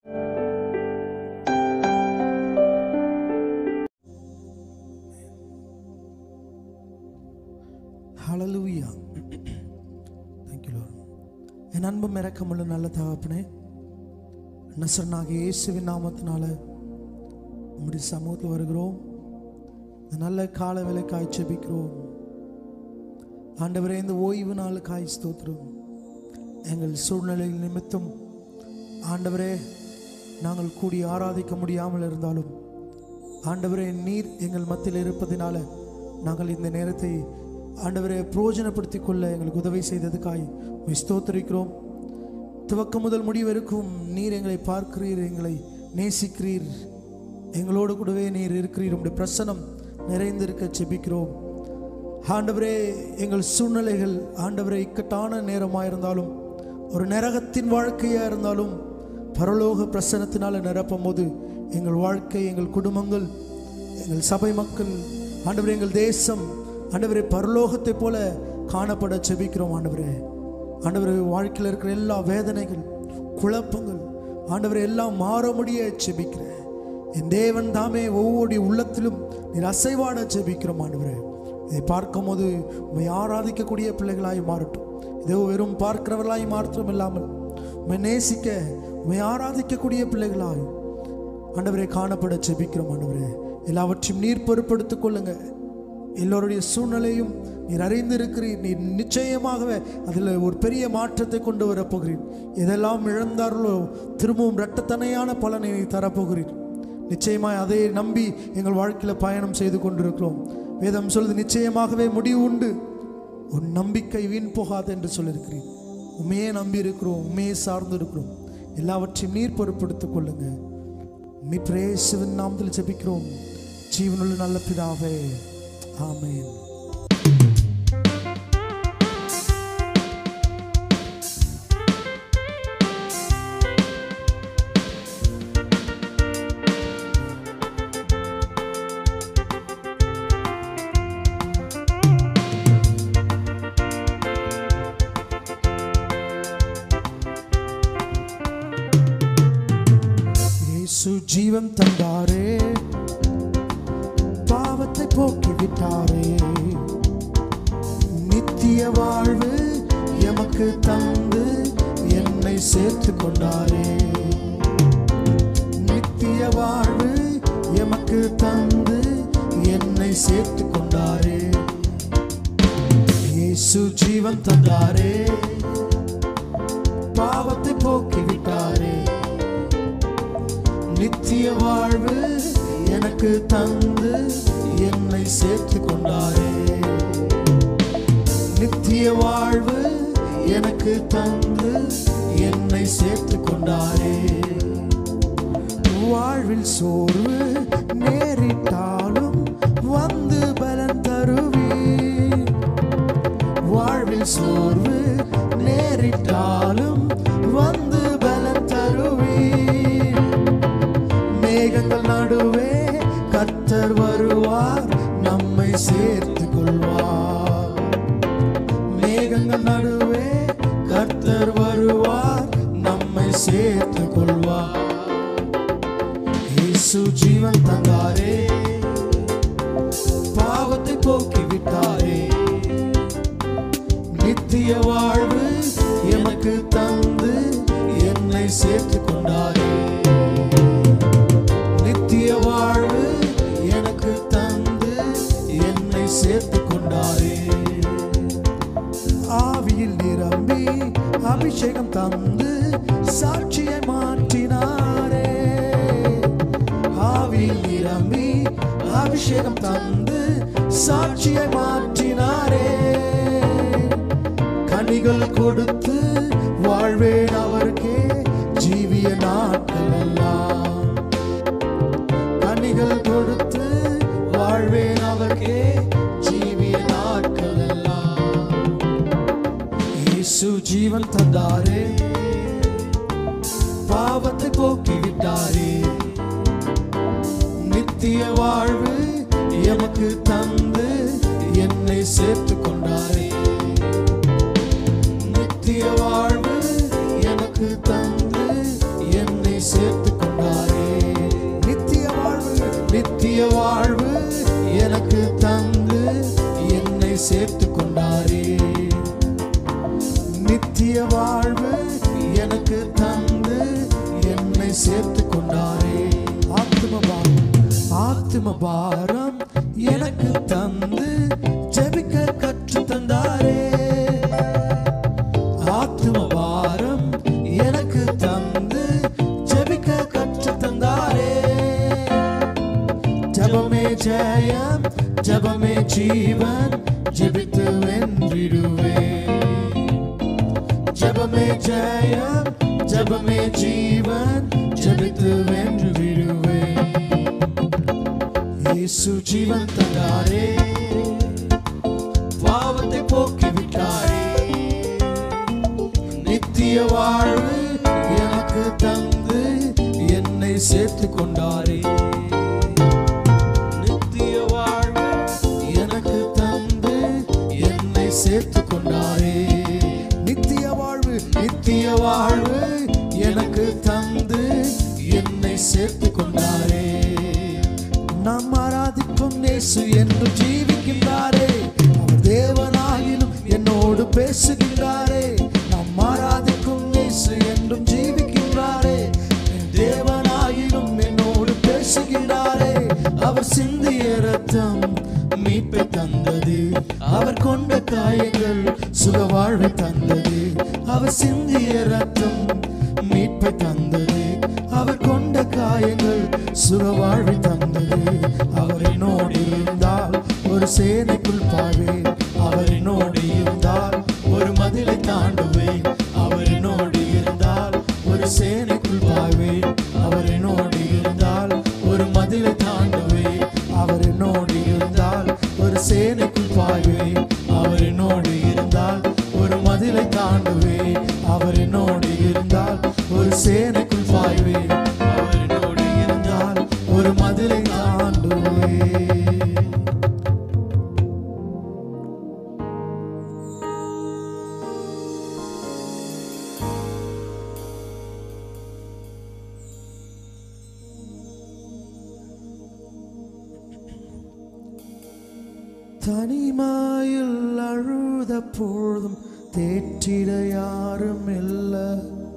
hallelujah thank you lord என் அன்பும் இரக்கமுள்ள நல்ல தகப்பனே நசரனாக இயேசுவின் நாமத்தினால உம்முடைய சமூகத்தில் வருகிறோம் இந்த நல்ல கால வேலைக்காய் செபிக்கிறோம் ஆண்டவரே இந்த ஓய்வு நாளுக்காய் ஸ்தோத்திரம் எங்கள் சூழ்நிலை நிமித்தம் ஆண்டவரே நாங்கள் கூடி ஆராதிக்க முடியாமல் இருந்தாலும் ஆண்டவரே நீர் எங்கள் மத்தியில் இருப்பதினால நாங்கள் இந்த நேரத்தை ஆண்டவரை பிரயோஜனப்படுத்திக் கொள்ள எங்களுக்கு உதவி செய்ததுக்காய் உம்மை ஸ்தோத்திரிக்கிறோம் துவக்கம் முதல் முடிவு வரைக்கும் நீர் எங்களை பார்க்கிறீர் எங்களை நேசிக்கிறீர் எங்களோடு கூடவே நீர் இருக்கிறீர் உம்முடைய பிரசனம் நிறைந்திருக்க செபிக்கிறோம் ஆண்டவரே எங்கள் சூழ்நிலைகள் ஆண்டவரே இக்கட்டான நேரமாக இருந்தாலும் ஒரு நரகத்தின் வாழ்க்கையாக இருந்தாலும் பரலோக பிரசனத்தினால நிரப்பும் போது எங்கள் வாழ்க்கை எங்கள் குடும்பங்கள் எங்கள் சபை மக்கள் ஆண்டவரே எங்கள் தேசம் ஆண்டவரே பரலோகத்தை போல காணப்பட செபிக்கிறோம் ஆண்டவரே ஆண்டவரே வாழ்க்கையில் இருக்கிற எல்லா வேதனைகள் குழப்பங்கள் ஆண்டவரே எல்லாம் மாற முடிய செபிக்கிறேன் என் தேவன் தாமே ஒவ்வொரு உள்ளத்திலும் நீர் அசைவாட செபிக்கிறோம் ஆண்டவரே இதை பார்க்கும்போது உண்மை ஆராதிக்கக்கூடிய பிள்ளைகளாய் மாறட்டும் இதோ வெறும் பார்க்கிறவர்களாய் மாற்றம் இல்லாமல் உண்மை நேசிக்க உண்மை ஆராதிக்கக்கூடிய பிள்ளைகளாய் ஆண்டவரே காணப்பட செபிக்கிறோம் ஆண்டவரே எல்லாவற்றையும் நீர் பொறுப்படுத்திக் கொள்ளுங்க எல்லோருடைய சூழ்நிலையும் நீர் அறிந்திருக்கிறீர் நீர் நிச்சயமாகவே அதில் ஒரு பெரிய மாற்றத்தை கொண்டு வரப்போகிறீர் எதெல்லாம் இழந்தார்களோ திரும்பவும் இரட்டத்தனையான பலனை நீ தரப்போகிறீர் நிச்சயமாய் அதை நம்பி எங்கள் வாழ்க்கையில் பயணம் செய்து கொண்டிருக்கிறோம் வேதம் சொல்லுது நிச்சயமாகவே முடிவு உண்டு உன் நம்பிக்கை வீண் போகாது என்று சொல்லியிருக்கிறீர் உண்மையே நம்பி இருக்கிறோம் உண்மையே சார்ந்து இருக்கிறோம் எல்லாவற்றையும் நீர் பொறுப்படுத்திக் கொள்ளுங்க மீ பிரேசுவின் நாமத்தில் ஜெபிக்கிறோம் ஜீவனுள்ள நல்ல பிதாவே ஆமென் இயேசு ஜீவன் தந்தாரே பாவத்தை போக்கி விட்டாரே நித்திய வாழ்வு எமக்கு தந்து என்னை சேர்த்து கொண்டாரே நித்திய வாழ்வு எமக்கு தந்து என்னை சேர்த்து கொண்டாரே இயேசு ஜீவன் தந்தாரே பாவத்தை போக்கி விட்டாரே நித்திய வாழ்வு எனக்கு தந்து என்னை சேர்த்து கொண்டாரே நித்திய வாழ்வு எனக்கு தந்து என்னை சேர்த்து கொண்டாரே வாழ்வில் சோர்வு நேரிட்டாலும் வந்து பலன் தருவீர் வாழ்வில் சோர்வு நேரிட்டாலும் வந்து பலன் தருவீர் மேகங்கள் நடுவே கர்த்தர் வருவார் நம்மை சேர்த்து கொள்வார் மேகங்கள் நடுவே கர்த்தர் வருவார் நம்மை சேர்த்து கொள்வார் இயேசு ஜீவன் தந்தாரே பாவத்தை போக்கி விட்டாரே நித்திய வாழ்வு எனக்கு தந்து என்னை சேர்த்து கொண்டாரே நித்திய வாழ்வு எனக்கு தந்து என்னை சேர்த்து கொண்டாரே ஆவியில் நிரம்பி அபிஷேகம் தந்து சாட்சியை மாற்றினாரே ஆவியில் நிரம்பி அபிஷேகம் தந்து சாட்சியை மாற்றினாரே கனிகள் கொடுத்து வாழ்வேன் அவருக்கே ஜீவிய நாட்கள் எல்லாம் கனிகள் கொடுத்து வாழ்வேன் அவருக்கே ஜீவிய நாட்கள் எல்லாம் இயேசு ஜீவன் தந்தாரே பாவத்தை போக்கி விட்டாரே நித்திய வாழ்வு எமக்கு தந்து என்னை சேர்த்து கொண்டாரே நித்திய வாழ்வு எனக்கு தந்து என்னை சேர்த்து சேர்த்து கொண்டாரே நித்திய வாழ்வு எனக்கு தந்து என்னை சேர்த்து கொண்டாரே ஆத்தும பாரம் ஆத்தும பாரம் எனக்கு தந்து ஜெபிக்க கற்று தந்தாரே ஆத்தும பாரம் எனக்கு தந்து ஜெபிக்க கற்று தந்தாரே ஜபமே ஜெயம் ஜபமே ஜீவன் ஜெபித்து வென்றிடுவேன் ஜபமே ஜெயம் ஜபமே ஜீவன் ஜெபித்து வென்று விடுவேன் இயேசு ஜீவன் தந்தாரே பாவத்தை போக்கி விட்டாரே நித்திய வாழ்வு எனக்கு தந்து என்னை சேர்த்து கொண்டாரே நித்திய வாழ்வு எனக்கு தந்து என்னை சேர்த்து கொண்டாரே நித்திய வாழ்வு நித்திய வாழ்வு எனக்கு தந்து என்னை சேர்த்து கொண்டாரே நாம் ஆராதிக்கும் நேசு என்று ஜீவிக்கின்றாரே அவர் தேவனாயினும் என்னோடு பேசுகின்றாரே நாம் ஆராதிக்கும் நேசு என்றும் ஜீவிக்கின்றாரே என் தேவனாயினும் என்னோடு பேசுகின்றாரே அவர் சிந்திய ரத்தம் மீட்பை தந்தது அவர் கொண்ட காயங்கள் சுக வாழ்வை தந்தது அவர் சிந்திய ரத்தம் மீட்பை தந்தது அவர் கொண்ட காயங்கள் சுக வாழ்வை தந்தது அவர் என்னோடு இருந்தால் ஒரு சேனைக்குள் பாழ்வேன் அவர் என்னோடு இருந்தால் ஒரு மதிலை தாண்டுவேன் அவர் என்னோடு இருந்தால் ஒரு சேனைக்குள் பாய்வேன் அவர் என்னோடு இருந்தால் ஒரு மதிலை தாண்டுவேன் அவர் என்னோடு இருந்தால் ஒரு சேனைக்குள் பாய்வேன் அவர் என்னோடு இருந்தால் ஒரு மதிலை தாண்டுவேன் அவர் என்னோடு இருந்தால் ஒரு சேனைக்குள் பாய்வேன் அவர் என்னோடு இருந்தால் ஒரு மதிலை தாண்டுவேன் தனிமாயில் அழுத பொழுதும் தேற்றிட யாரும் இல்லை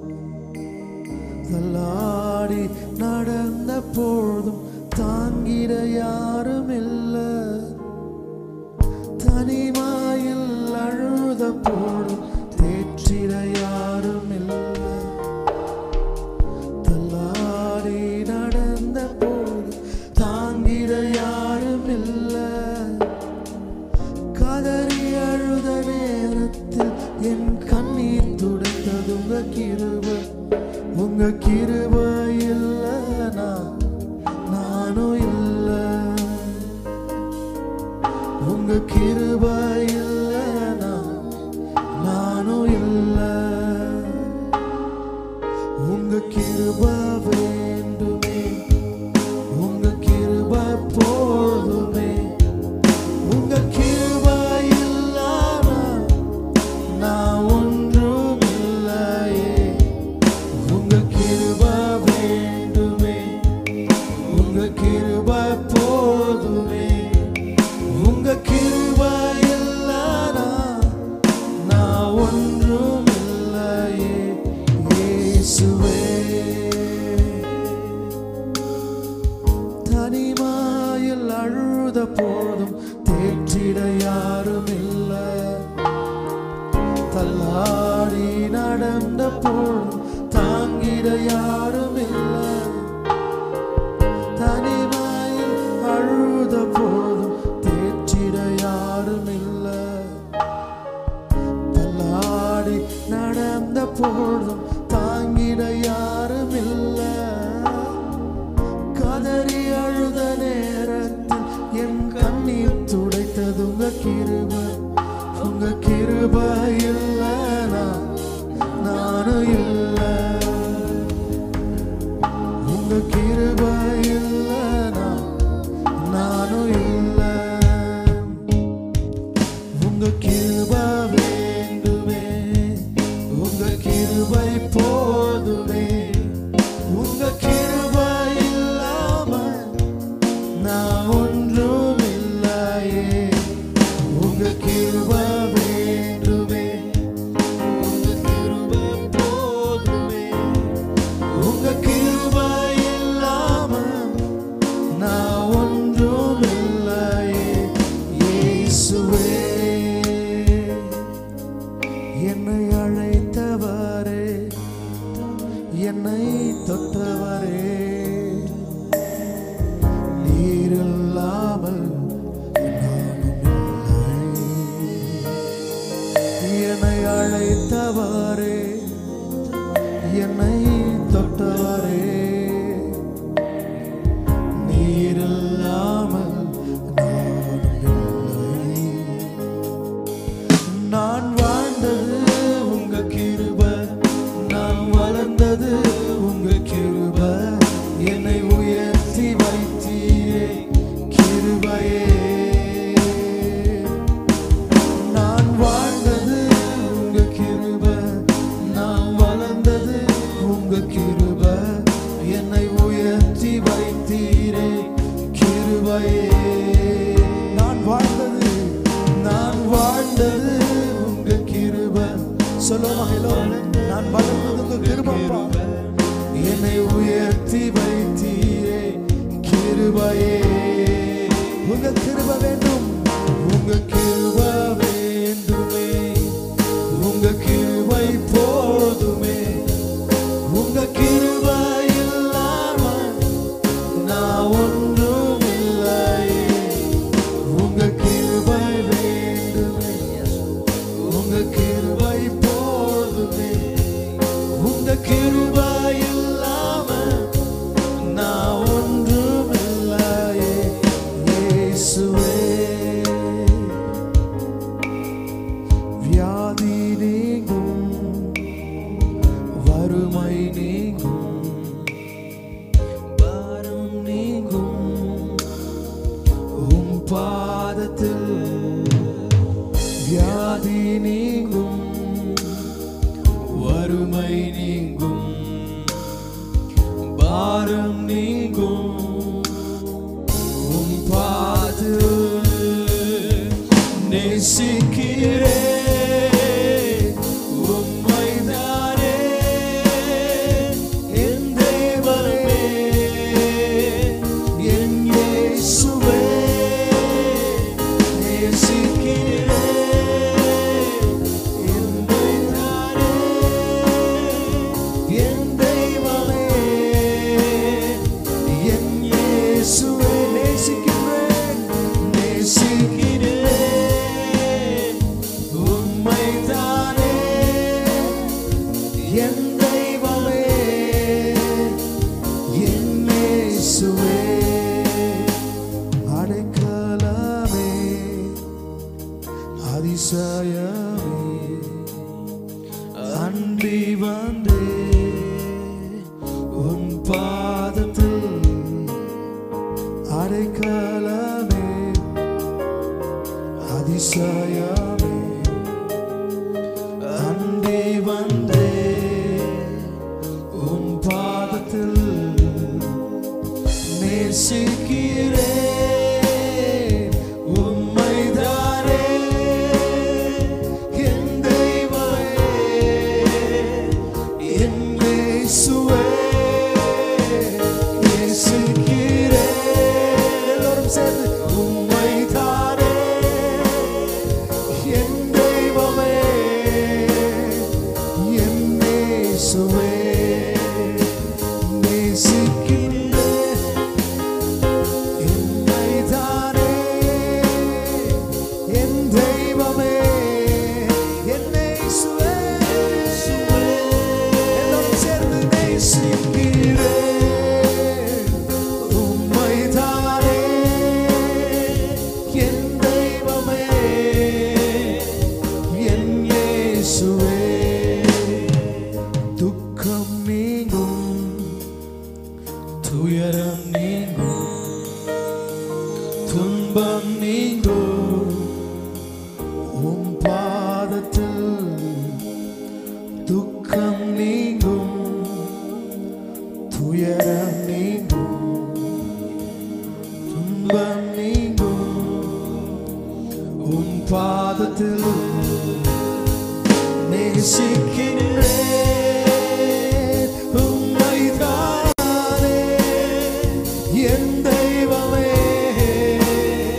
தள்ளாடி நடந்த பொழுதும் தாங்கிட யாரும் இல்லை தனிமாயில் அழுத பொழுதும் தேற்றிட யாரும் இல்லை தள்ளாடி நடந்த போது தாங்கிட யாரும் இல்லை கதறி அழுத நேரத்தில் என் கண்ணீர் துடைத்தது உங்க கிருப உங்க கிருப இல்லைனா நானும் இல்லை உங்க கிருப இல்லைனா நானும் இல்லை உங்க கிருப வேண்டுமே உங்க கிருப போதுமே உங்க கிருப இல்லாம நான் ஒன்றும் இல்லையே உங்க கிருப வேண்டுமே உங்க கிருப போதுமே உங்க கிருப இல்லைனா நான் ஒன்றும் இல்லையே இயேசுவே தனிமாயில் அழுத போதும் தேற்றிட யாரும் இல்லை தள்ளாடி நடந்த போதும் தாங்கிட யாரும் இல்லை தனிமாயில் அழுத போதும் தேற்றிட யாரும் இல்லை தள்ளாடி நடந்த பொழுதும் தாங்கிட யாரும் இல்லை கதறி அழுத நேரத்தில் என் கண்ணீர் துடைத்தது உங்க கிருப உங்க கிருப இல்லைனா நானும் இல்லை உங்க கிருப இல்லைனா நானும் இல்லை உங்க கிருப வேண்டுமே உங்க கிருபை போதுமே உங்க கிருப இல்லாம நான் ஒன்றும் இல்லையே உங்க கிருப என்னை அழைத்தவரே என்னை தொட்டவரே நீர் இல்லாமல் நானும் இல்லை என்னை அழைத்தவரே என்னை தொட்டவரே நீர் இல்லாமல் நானும் இல்லை நான் வாழ்ந்தது உங்க கிருப நான் வளர்ந்தது உங்க கிருப என்னை உயர்த்தி வைத்தீரே கிருபையே நான் வாழ்ந்தது உங்க கிருப நான் வளர்ந்தது உங்க கிருப என்னை உயர்த்தி வைத்தீரே கிருபையே நான் வாழ்ந்தது நான் வாழ்ந்தது உங்க கிருப சொல்லுமா ஹலோ நான் வளர்ந்தது உங்க கிருபப்பா என்னை உயர்த்தி வைத்தீரே கிருபையே உங்க கிருப வேண்டும் உங்க கிருப வேண்டுமே உங்க கிருபை போதுமே உங்க கிருப இல்லாம நான் ஒன்றும் இல்லையே உங்க கிருபை வேண்டுமே உங்க கிருபை போதுமே உங்க கிருபை இல்லாம நான் ஒன்றும் இல்லையே இயேசுவே வியாதி நீங்கும் வறுமை நீங்கும் பாரம் நீங்கும் உம் பாதத்தில் வியாதி நீங்கும் வறுமை நீங்கும் பாரம் நீங்கும் உம் பாது நேசிக்கிறே உம்மைதானே என் தேவனே என் இயேசுவே நேசிக்கிறே உம்மைதானே என் தெய்வமே என் இயேசுவே நேசிக்கிறேன் நேசிக்கிறேன் உம்மைதானே என் தெய்வமே என் இயேசுவே அடைக்கலமே அதிசயமே அன்றி வந்தே உன் பாதத்தில் அடைக்கலமே அதிசயமே அன்றி வந்தே உன் பாதத்தில் நேசிக்கிறேன் உம்மைதானே என் தெய்வமே என் இயேசுவே நேசிக்கிறேன் எல்லோரும் சேர்ந்து உம்மைதானே என் தெய்வமே என் இயேசுவே நேசிக்கிறேன் என்னைதானே என் தெய்வமே என் இயேசுவே எல்லோரும் சேர்ந்து நேசிக்கிறேன் உம்மைதானே என் தெய்வமே என் இயேசுவே துக்கம் நீங்கும் துயரம் நீங்கும் துன்பம் நீங்கும் உம் பாதத்தில் துக்கம் நீங்கும் துயரம் நீங்கும் துன்பம் நீங்கும் உம் பாதத்தில் நேசிக்கிறேன் உம்மைதானே என் தெய்வமே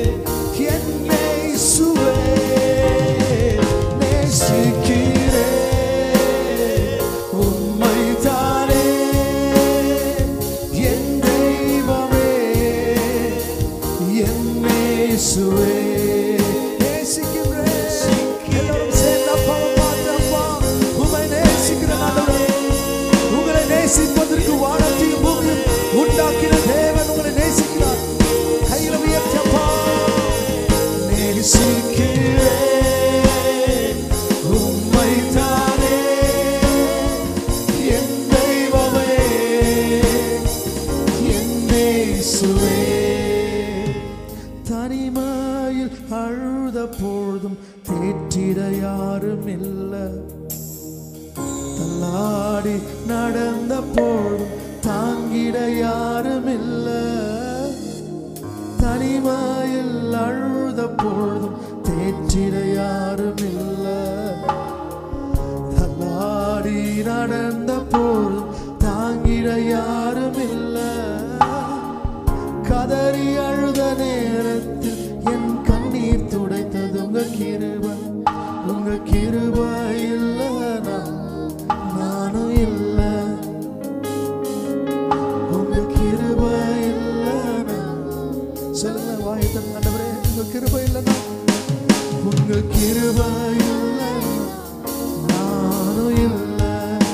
என் இயேசுவே நேசிக்கிறேன் தேற்றிட யாரும் இல்லை தள்ளாடி நடந்த போதும் தாங்கிட யாரும் இல்லை தனிமையில் அழுத பொழுதும் தேற்றிட யாரும் இல்லை தள்ளாடி நடந்த போதும் தாங்கிட யாரும் இல்லை கதறி அழுத நேரத்தில் என் கண்ணீர் துடைத்தது உங்க கிருபை உங்க கிருபை இல்லைனா நானும் இல்லை உங்க கிருபை இல்லைனா சொல்லுங்க வாயை திறந்து, ஆண்டவரே உங்க கிருபை இல்லைனா உங்க கிருபை இல்லைனா நானும் இல்லை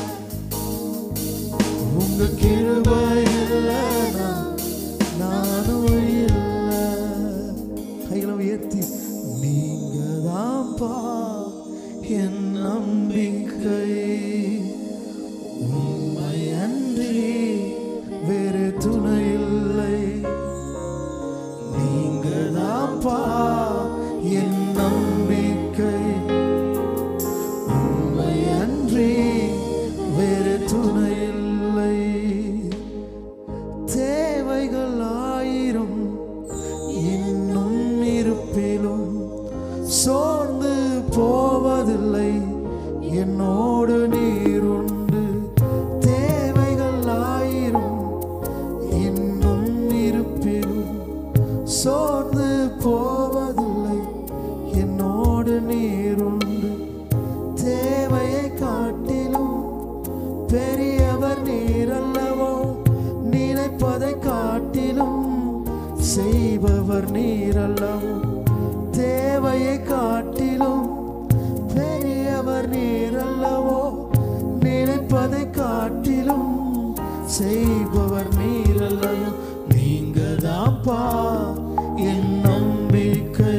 உங்க கிருபை இல்லைனா நானும் இல்லை கைகளை உயர்த்தி நீங்க தான்ப்பா என் நம்பிக்கை உண்மை அன்றி வேறு துணை இல்லை நீங்க தான்ப்பா என் நம்பிக்கை உண்மை அன்றி வேறு துணை இல்லை தேவைகள் ஆயிரம் இன்னும் இருப்பிலும் சோர்ந்து போவதில்லை என்னோடு நீர் உண்டு தேவைகள் ஆயிரம் இன்னும் இருப்பிலும் சோர்ந்து போவதில்லை என்னோடு நீர் உண்டு தேவையை காட்டிலும் பெரியவர் நீர் அல்லவோ நினைப்பதை காட்டிலும் செய்பவர் நீர் அல்லவோ தேவையை காட்டிலும் பெரியவர் நீர் அல்லவோ நினைப்பதை காட்டிலும் செய்பவர் நீர் அல்லவோ நீங்க தான்ப்பா என் நம்பிக்கை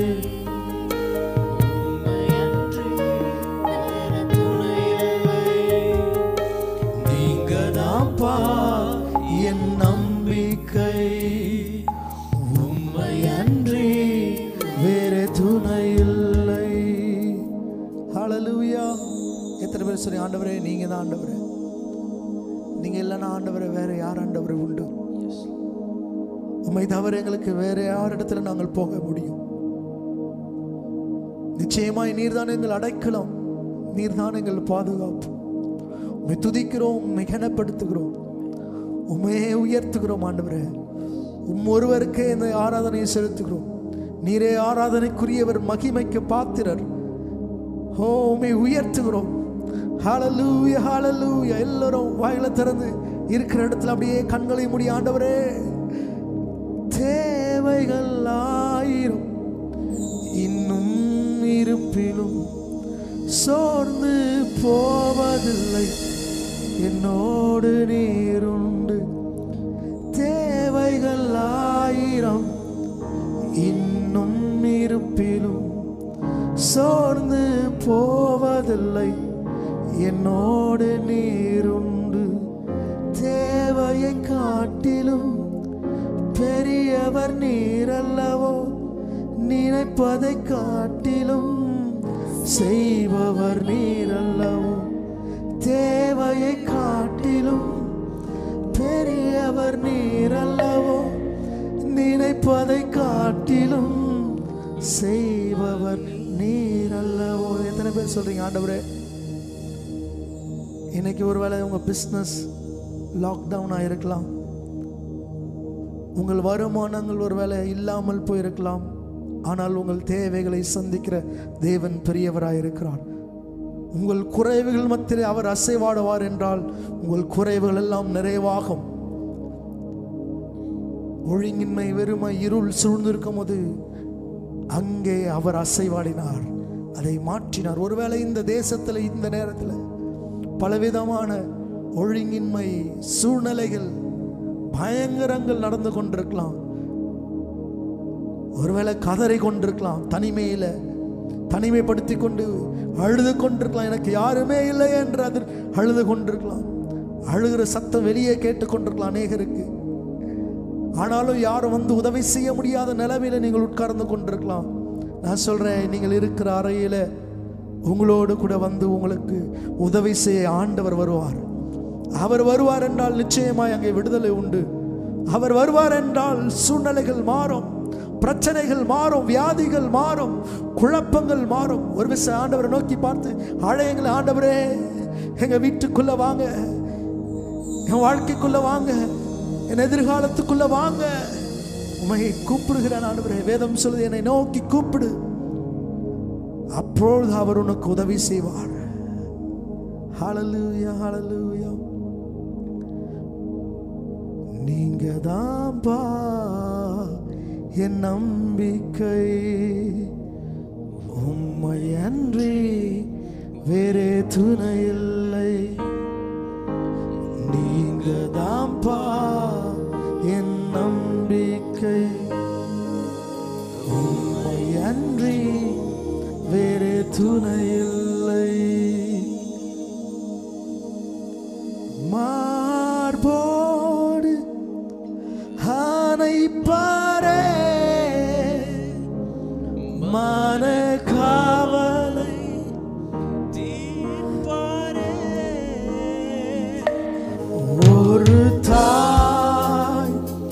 நீங்க தான்ப்பா என் நம்பிக்கை உண்மை அன்றி வேறு துணை இல்லை ஹalleluya எத்தனை பேர் சொல்லி ஆண்டவரே நீங்க தான் ஆண்டவரே நீங்க இல்லைன்னா ஆண்டவரே வேற யார் ஆண்டவரே உண்டு உண்மை தவிர எங்களுக்கு வேற யார் இடத்துல நாங்கள் போக முடியும் நிச்சயமாய் நீர்தான் எங்கள் அடைக்கலம் நீர்தான் எங்கள் பாதுகாப்பு உம்மை துதிக்கிறோம் உம்மை கனப்படுத்துகிறோம் உண்மையே உயர்த்துகிறோம் ஆண்டவரே உம் ஒருவருக்கே இந்த ஆராதனையை செலுத்துகிறோம் நீரே ஆராதனைக்குரியவர் மகிமைக்கு பாத்திரர் ஓ உம்மை உயர்த்துகிறோம் ஹalleluya ஹalleluya எல்லாரும் வாயில திறந்து இருக்கிற இடத்துல அப்படியே கண்களை மூடி ஆண்டவரே தேவைகள் ஆயிரம் இன்னும் இருப்பிலும் சோர்ந்து போவதில்லை என்னோடு நீருண்டு தேவைகள் ஆயிரம் இன்னும் இருப்பிலும் சோர்ந்து போவதில்லை என்னோடு நீருண்டு தேவையை காட்டிலும் பெரியவர் நீரல்லவோ நினைப்பதை காட்டிலும் செய்பவர் நீரல்லவோ தேவையை காட்டிலும் பெரியவர் நீரல்லவோ நினைப்பதை காட்டிலும் செய்பவர் நீரல்லவோ எத்தனை பேர் சொல்றீங்க ஆண்டவரே இன்னைக்கு ஒருவேளை உங்க பிஸ்னஸ் லாக்டவுன் ஆயிருக்கலாம் உங்கள் வருமானங்கள் ஒருவேளை இல்லாமல் போயிருக்கலாம் ஆனால் உங்கள் தேவைகளை சந்திக்கிற தேவன் பெரியவராய் இருக்கிறார் உங்கள் குறைவுகள் மத்தியில் அவர் அசைவாடுவார் என்றால் உங்கள் குறைவுகள் எல்லாம் நிறைவாகும் ஒழுங்கின்மை வெறுமை இருள் சூழ்ந்திருக்கும் போது அங்கே அவர் அசைவாடினார் அதை மாற்றினார் ஒருவேளை இந்த தேசத்தில் இந்த நேரத்தில் பலவிதமான ஒழுங்கின்மை சூழ்நிலைகள் பயங்கரங்கள் நடந்து கொண்டிருக்கலாம் ஒருவேளை கதறி கொண்டிருக்கலாம் தனிமையில தனிமைப்படுத்தி கொண்டு அழுது கொண்டிருக்கலாம் எனக்கு யாருமே இல்லை என்று அது அழுது கொண்டிருக்கலாம் அழுகிற சத்தம் வெளியே கேட்டு கொண்டிருக்கலாம் அநேகருக்கு ஆனாலும் யாரும் வந்து உதவி செய்ய முடியாத நிலைமையில நீங்கள் உட்கார்ந்து கொண்டிருக்கலாம் நான் சொல்றேன் நீங்கள் இருக்கிற அறையில உங்களோடு கூட வந்து உங்களுக்கு உதவி செய்ய ஆண்டவர் வருவார் அவர் வருவார் என்றால் நிச்சயமாய் அங்கே விடுதலை உண்டு அவர் வருவார் என்றால் சூழ்நிலைகள் மாறும் பிரச்சனைகள் மாறும் வியாதிகள் மாறும் குழப்பங்கள் மாறும் ஒரு விஷய ஆண்டவரை நோக்கி பார்த்து அழையுங்கள் ஆண்டவரே எங்க வீட்டுக்குள்ள வாங்க என் வாழ்க்கைக்குள்ள வாங்க என் எதிர்காலத்துக்குள்ள வாங்க உமை கூப்பிடுகிறேன் ஆண்டவரே வேதம் சொல்லுது என்னை நோக்கி கூப்பிடு அப்பொழுது அவர் உனக்கு உதவி செய்வார் ஹalleluya ஹalleluya நீங்க தான்பா என் நம்பிக்கை உம்மை அன்றி வேறே துணை இல்லை நீங்க தான்பா என் நம்பிக்கை உம்மை அன்றி வேறே துணை இல்லை மார்போடு அணைப்பாரே மன காவலை ஒரு தாய்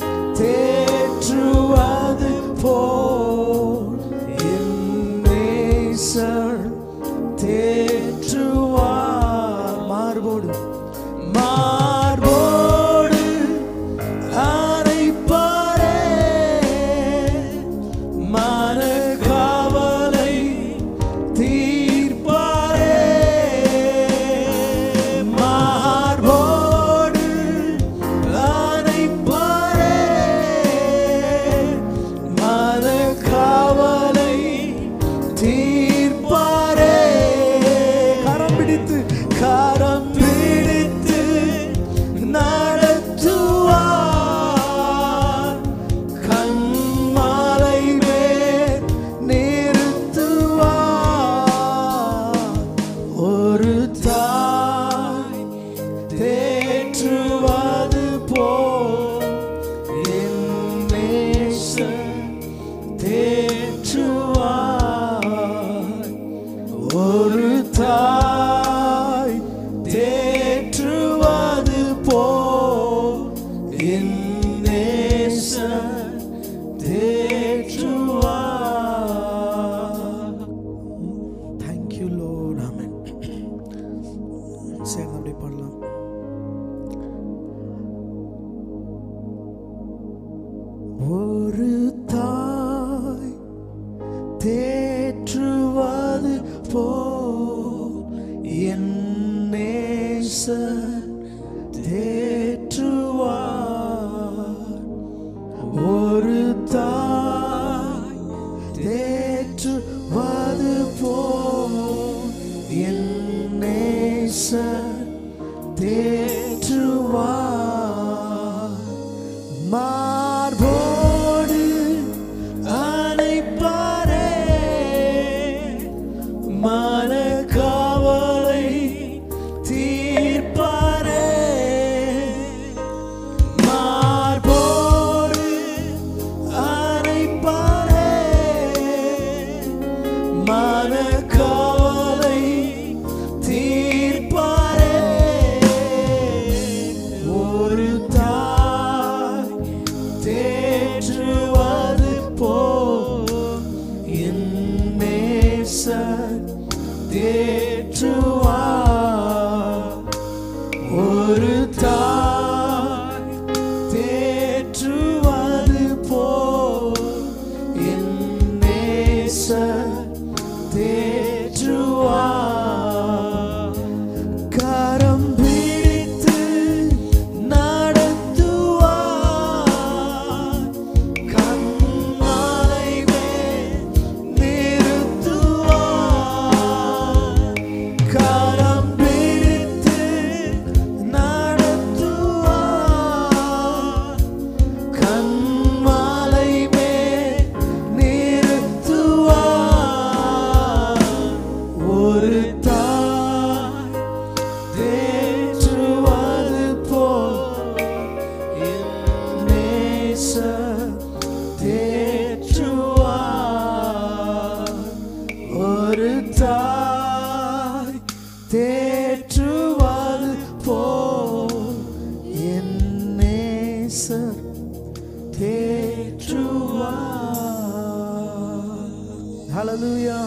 தேற்றுவது போல் என் நேசர் தேற்றுவார் மார்போடு மார்போடு அணைப்பாரே மன காவலை தீர்ப்பாரே மார்போடு அணைப்பாரே மன காவலை தீர்ப்பாரே கரம் பிடித்து கரம் பிடித்து நடத்துவார் கண்மாலை மேல் நிறுத்துவார் ஒரு தாய் தேற்றுவது போல் என் நேசன் தேற்றுவார் ஒரு தாய் தேற்றுவது போல் என் நேசன் தேற்றுவார் தேங்க்யூ லோட் ஆமென் சேர்ந்து அப்படி பாடலாம் ஒரு தாய் தேற்றுவது போல் என் நேசர் தேற்றுவார் ஒரு தாய் தேற்றுவது போல் என் நேசர் தேற்றுவார் மார்போடு அணைப்பாரே மன காவலை தீர்ப்பாரே மார்போடு அணைப்பாரே மன காவலை தீர்ப்பாரே ஹalleluya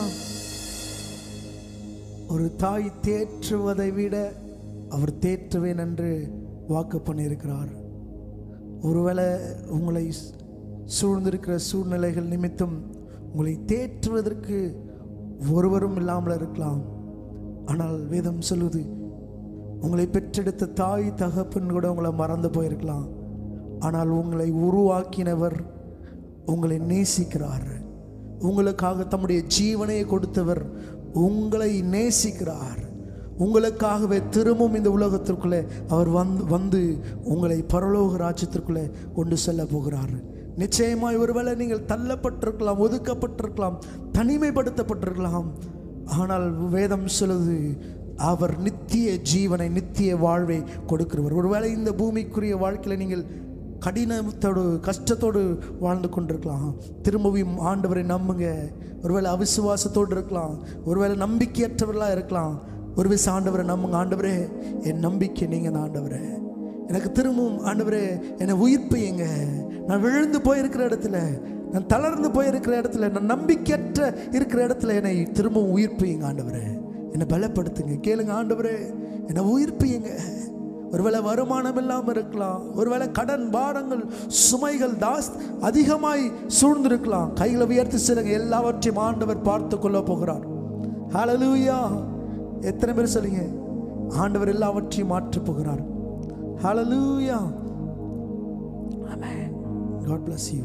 ஒரு தாய் தேற்றுவதை விட அவர் தேற்றுவேன் என்று வாக்கு பண்ணியிருக்கிறார் ஒருவேளை உங்களை சூழ்ந்திருக்கிற சூழ்நிலைகள் நிமித்தம் உங்களை தேற்றுவதற்கு ஒருவரும் இல்லாமல் இருக்கலாம் ஆனால் வேதம் சொல்லுது உங்களை பெற்றெடுத்த தாய் தகப்பன் கூட உங்களை மறந்து போயிருக்கலாம் ஆனால் உங்களை உருவாக்கினவர் உங்களை நேசிக்கிறார் உங்களுக்காக தம்முடைய ஜீவனையை கொடுத்தவர் உங்களை நேசிக்கிறார் உங்களுக்காகவே திரும்பவும் இந்த உலகத்திற்குள்ளே அவர் வந்து வந்து உங்களை பரலோக ராஜ்யத்திற்குள்ளே கொண்டு செல்ல போகிறார் நிச்சயமாய் ஒருவேளை நீங்கள் தள்ளப்பட்டிருக்கலாம் ஒதுக்கப்பட்டிருக்கலாம் தனிமைப்படுத்தப்பட்டிருக்கலாம் ஆனால் வேதம் சொல்லுது அவர் நித்திய ஜீவனை நித்திய வாழ்வை கொடுக்கிறவர் ஒருவேளை இந்த பூமிக்குரிய வாழ்க்கையில் நீங்கள் கடினத்தோடு கஷ்டத்தோடு வாழ்ந்து கொண்டிருக்கலாம் திரும்பவும் ஆண்டவரை நம்புங்க ஒருவேளை அவிசுவாசத்தோடு இருக்கலாம் ஒருவேளை நம்பிக்கையற்றவர்களாக இருக்கலாம் ஒரு விச ஆண்டவரை நம்புங்க ஆண்டவரே என் நம்பிக்கை நீங்கள் தான் ஆண்டவரே எனக்கு திரும்பவும் ஆண்டவரே என்னை உயிர்ப்பையுங்க நான் விழுந்து போயிருக்கிற இடத்துல நான் தளர்ந்து போயிருக்கிற இடத்துல நான் நம்பிக்கையற்ற இருக்கிற இடத்துல என்னை திரும்பவும் உயிர்ப்பையுங்க ஆண்டவரே என்னை பலப்படுத்துங்க கேளுங்க ஆண்டவரே என்னை உயிர்ப்பியுங்க ஒருவேளை வருமானம் இல்லாமல் இருக்கலாம் ஒருவேளை கடன் பாரங்கள் சுமைகள் தாஸ் அதிகமாய் சூழ்ந்திருக்கலாம் கைகளை உயர்த்தி சொல்லுங்க எல்லாவற்றையும் ஆண்டவர் பார்த்து கொள்ள போகிறார் ஹalleluya எத்தனை பேர் சொல்லுங்க ஆண்டவர் எல்லாவற்றையும் மாற்றப் போகிறார் ஹalleluya ஆமென் God bless you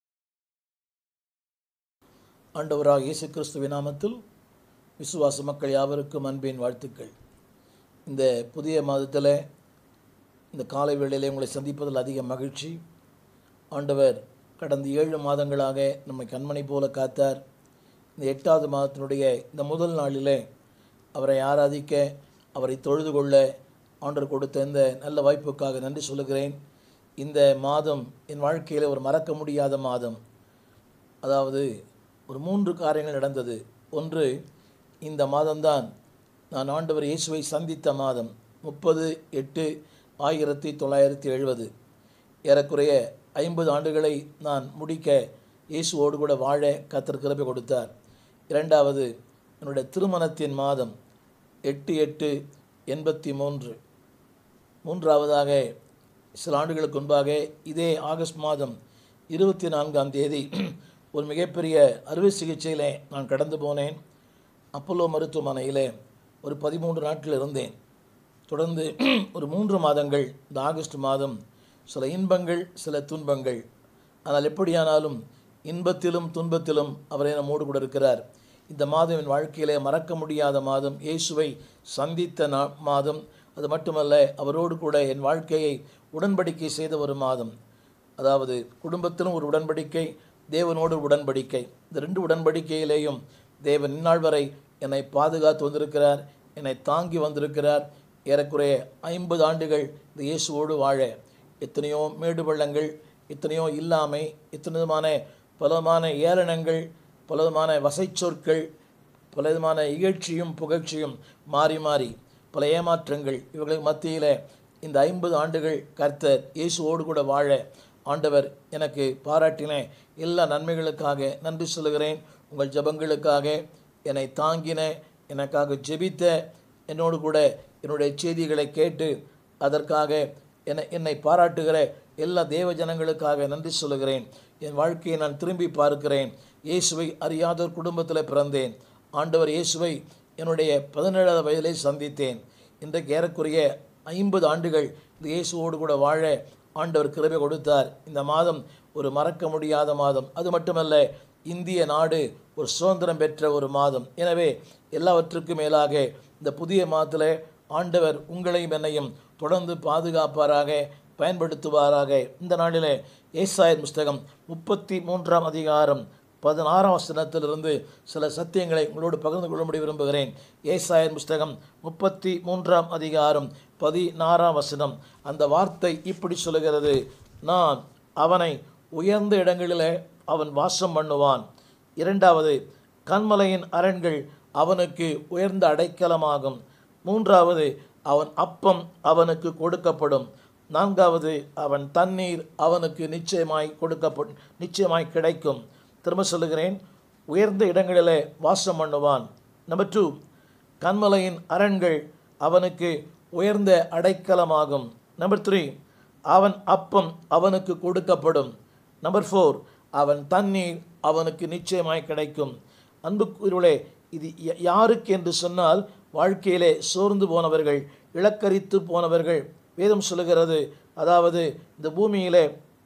ஆண்டவராக இயேசு கிறிஸ்துவின் நாமத்தில் விசுவாச மக்கள் யாவருக்கும் அன்பின் வாழ்த்துக்கள் இந்த புதிய மாதத்தில் இந்த காலை வேளையிலே உங்களை சந்திப்பதில் அதிக மகிழ்ச்சி ஆண்டவர் கடந்த ஏழு மாதங்களாக நம்மை கண்மணி போல காத்தார் இந்த எட்டாவது மாதத்தினுடைய இந்த முதல் நாளிலே அவரை ஆராதிக்க அவரை தொழுது கொள்ள ஆண்டவர் கொடுத்த இந்த நல்ல வாய்ப்புக்காக நன்றி சொல்லுகிறேன் இந்த மாதம் என் வாழ்க்கையில் ஒரு மறக்க முடியாத மாதம் அதாவது ஒரு மூன்று காரியங்கள் நடந்தது ஒன்று இந்த மாதம்தான் நான் ஆண்டவர் இயேசுவை சந்தித்த மாதம் முப்பது எட்டு ஆயிரத்தி தொள்ளாயிரத்தி எழுபது ஏறக்குறைய ஐம்பது ஆண்டுகளை நான் முடிக்க இயேசுவோடு கூட வாழ கத்தர் கிருபை கொடுத்தார் இரண்டாவது என்னுடைய திருமணத்தின் மாதம் எட்டு எட்டு எண்பத்தி மூன்று மூன்றாவதாக சில ஆண்டுகளுக்கு முன்பாக இதே ஆகஸ்ட் மாதம் இருபத்தி நான்காம் தேதி ஒரு மிகப்பெரிய அறுவை சிகிச்சையிலே நான் கடந்து போனேன் அப்போலோ மருத்துவமனையிலே ஒரு பதிமூன்று நாட்கள் இருந்தேன் தொடர்ந்து ஒரு மூன்று மாதங்கள் இந்த ஆகஸ்ட் மாதம் சில இன்பங்கள் சில துன்பங்கள் ஆனால் எப்படியானாலும் இன்பத்திலும் துன்பத்திலும் அவரே நம்மோடு கூட இருக்கிறார் இந்த மாதம் என் வாழ்க்கையிலே மறக்க முடியாத மாதம் இயேசுவை சந்தித்த நா மாதம் அது மட்டுமல்ல அவரோடு கூட என் வாழ்க்கையை உடன்படிக்கை செய்த ஒரு மாதம் அதாவது குடும்பத்திலும் ஒரு உடன்படிக்கை தேவனோடு ஒரு உடன்படிக்கை இந்த ரெண்டு உடன்படிக்கையிலேயும் தேவன் இந்நாள் வரை என்னை பாதுகாத்து வந்திருக்கிறார் என்னை தாங்கி வந்திருக்கிறார் ஏறக்குறைய ஐம்பது ஆண்டுகள் இந்த இயேசுவோடு வாழ எத்தனையோ மேடு பள்ளங்கள் எத்தனையோ இல்லாமை எத்தனை விதமான பலவிதமான ஏளனங்கள் பலவிதமான வசைச்சொற்கள் பலவிதமான இகழ்ச்சியும் புகழ்ச்சியும் மாறி மாறி பல ஏமாற்றங்கள் இவர்களுக்கு மத்தியில் இந்த ஐம்பது ஆண்டுகள் கர்த்தர் இயேசுவோடு கூட வாழ ஆண்டவர் எனக்கு பாராட்டின எல்லா நன்மைகளுக்காக நன்றி சொல்லுகிறேன் உங்கள் ஜெபங்களுக்காக என்னை தாங்கின எனக்காக ஜெபித்த என்னோடு கூட என்னுடைய செய்திகளை கேட்டு அதற்காக என்னை என்னை பாராட்டுகிற எல்லா தேவ ஜனங்களுக்காக நன்றி சொல்லுகிறேன் என் வாழ்க்கையை நான் திரும்பி பார்க்கிறேன் இயேசுவை அறியாத ஒரு குடும்பத்தில் பிறந்தேன் ஆண்டவர் இயேசுவை என்னுடைய பதினேழாவது வயதிலே சந்தித்தேன் இன்றைக்கு ஏறக்குறைய ஐம்பது ஆண்டுகள் இந்த இயேசுவோடு கூட வாழ ஆண்டவர் கிருபை கொடுத்தார் இந்த மாதம் ஒரு மறக்க முடியாத மாதம் அது மட்டுமல்ல இந்திய நாடு ஒரு சுதந்திரம் பெற்ற ஒரு மாதம் எனவே எல்லாவற்றுக்கும் மேலாக இந்த புதிய மாதத்தில் ஆண்டவர் உங்களையும் என்னையும் தொடர்ந்து பாதுகாப்பாராக பயன்படுத்துவாராக இந்த நாளிலே ஏசாயர் புஸ்தகம் முப்பத்தி மூன்றாம் அதிகாரம் பதினாறாம் வசனத்திலிருந்து சில சத்தியங்களை உங்களோடு பகிர்ந்து கொள்ளும்படி விரும்புகிறேன் ஏசாயர் புஸ்தகம் முப்பத்தி மூன்றாம் அதிகாரம் பதினாறாம் வசனம் அந்த வார்த்தை இப்படி சொல்லுகிறது நான் அவனை உயர்ந்த இடங்களிலே அவன் வாசம் பண்ணுவான் இரண்டாவது கண்மலையின் அரண்கள் அவனுக்கு உயர்ந்த அடைக்கலமாகும் மூன்றாவது அவன் அப்பம் அவனுக்கு கொடுக்கப்படும் நான்காவது அவன் தண்ணீர் அவனுக்கு நிச்சயமாய் கொடுக்கப்படும் நிச்சயமாய் கிடைக்கும் திரும்ப சொல்லுகிறேன் உயர்ந்த இடங்களிலே வாசம் பண்ணுவான் நம்பர் டூ கண்மலையின் அரண்கள் அவனுக்கு உயர்ந்த அடைக்கலமாகும் நம்பர் த்ரீ அவன் அப்பம் அவனுக்கு கொடுக்கப்படும் நம்பர் ஃபோர் அவன் தண்ணீர் அவனுக்கு நிச்சயமாய் கிடைக்கும் அன்புக்குரியவர்களே இது ய- யாருக்கு என்று சொன்னால் வாழ்க்கையிலே சோர்ந்து போனவர்கள் இலக்கரித்து போனவர்கள் வேதம் சொல்லுகிறது அதாவது இந்த பூமியிலே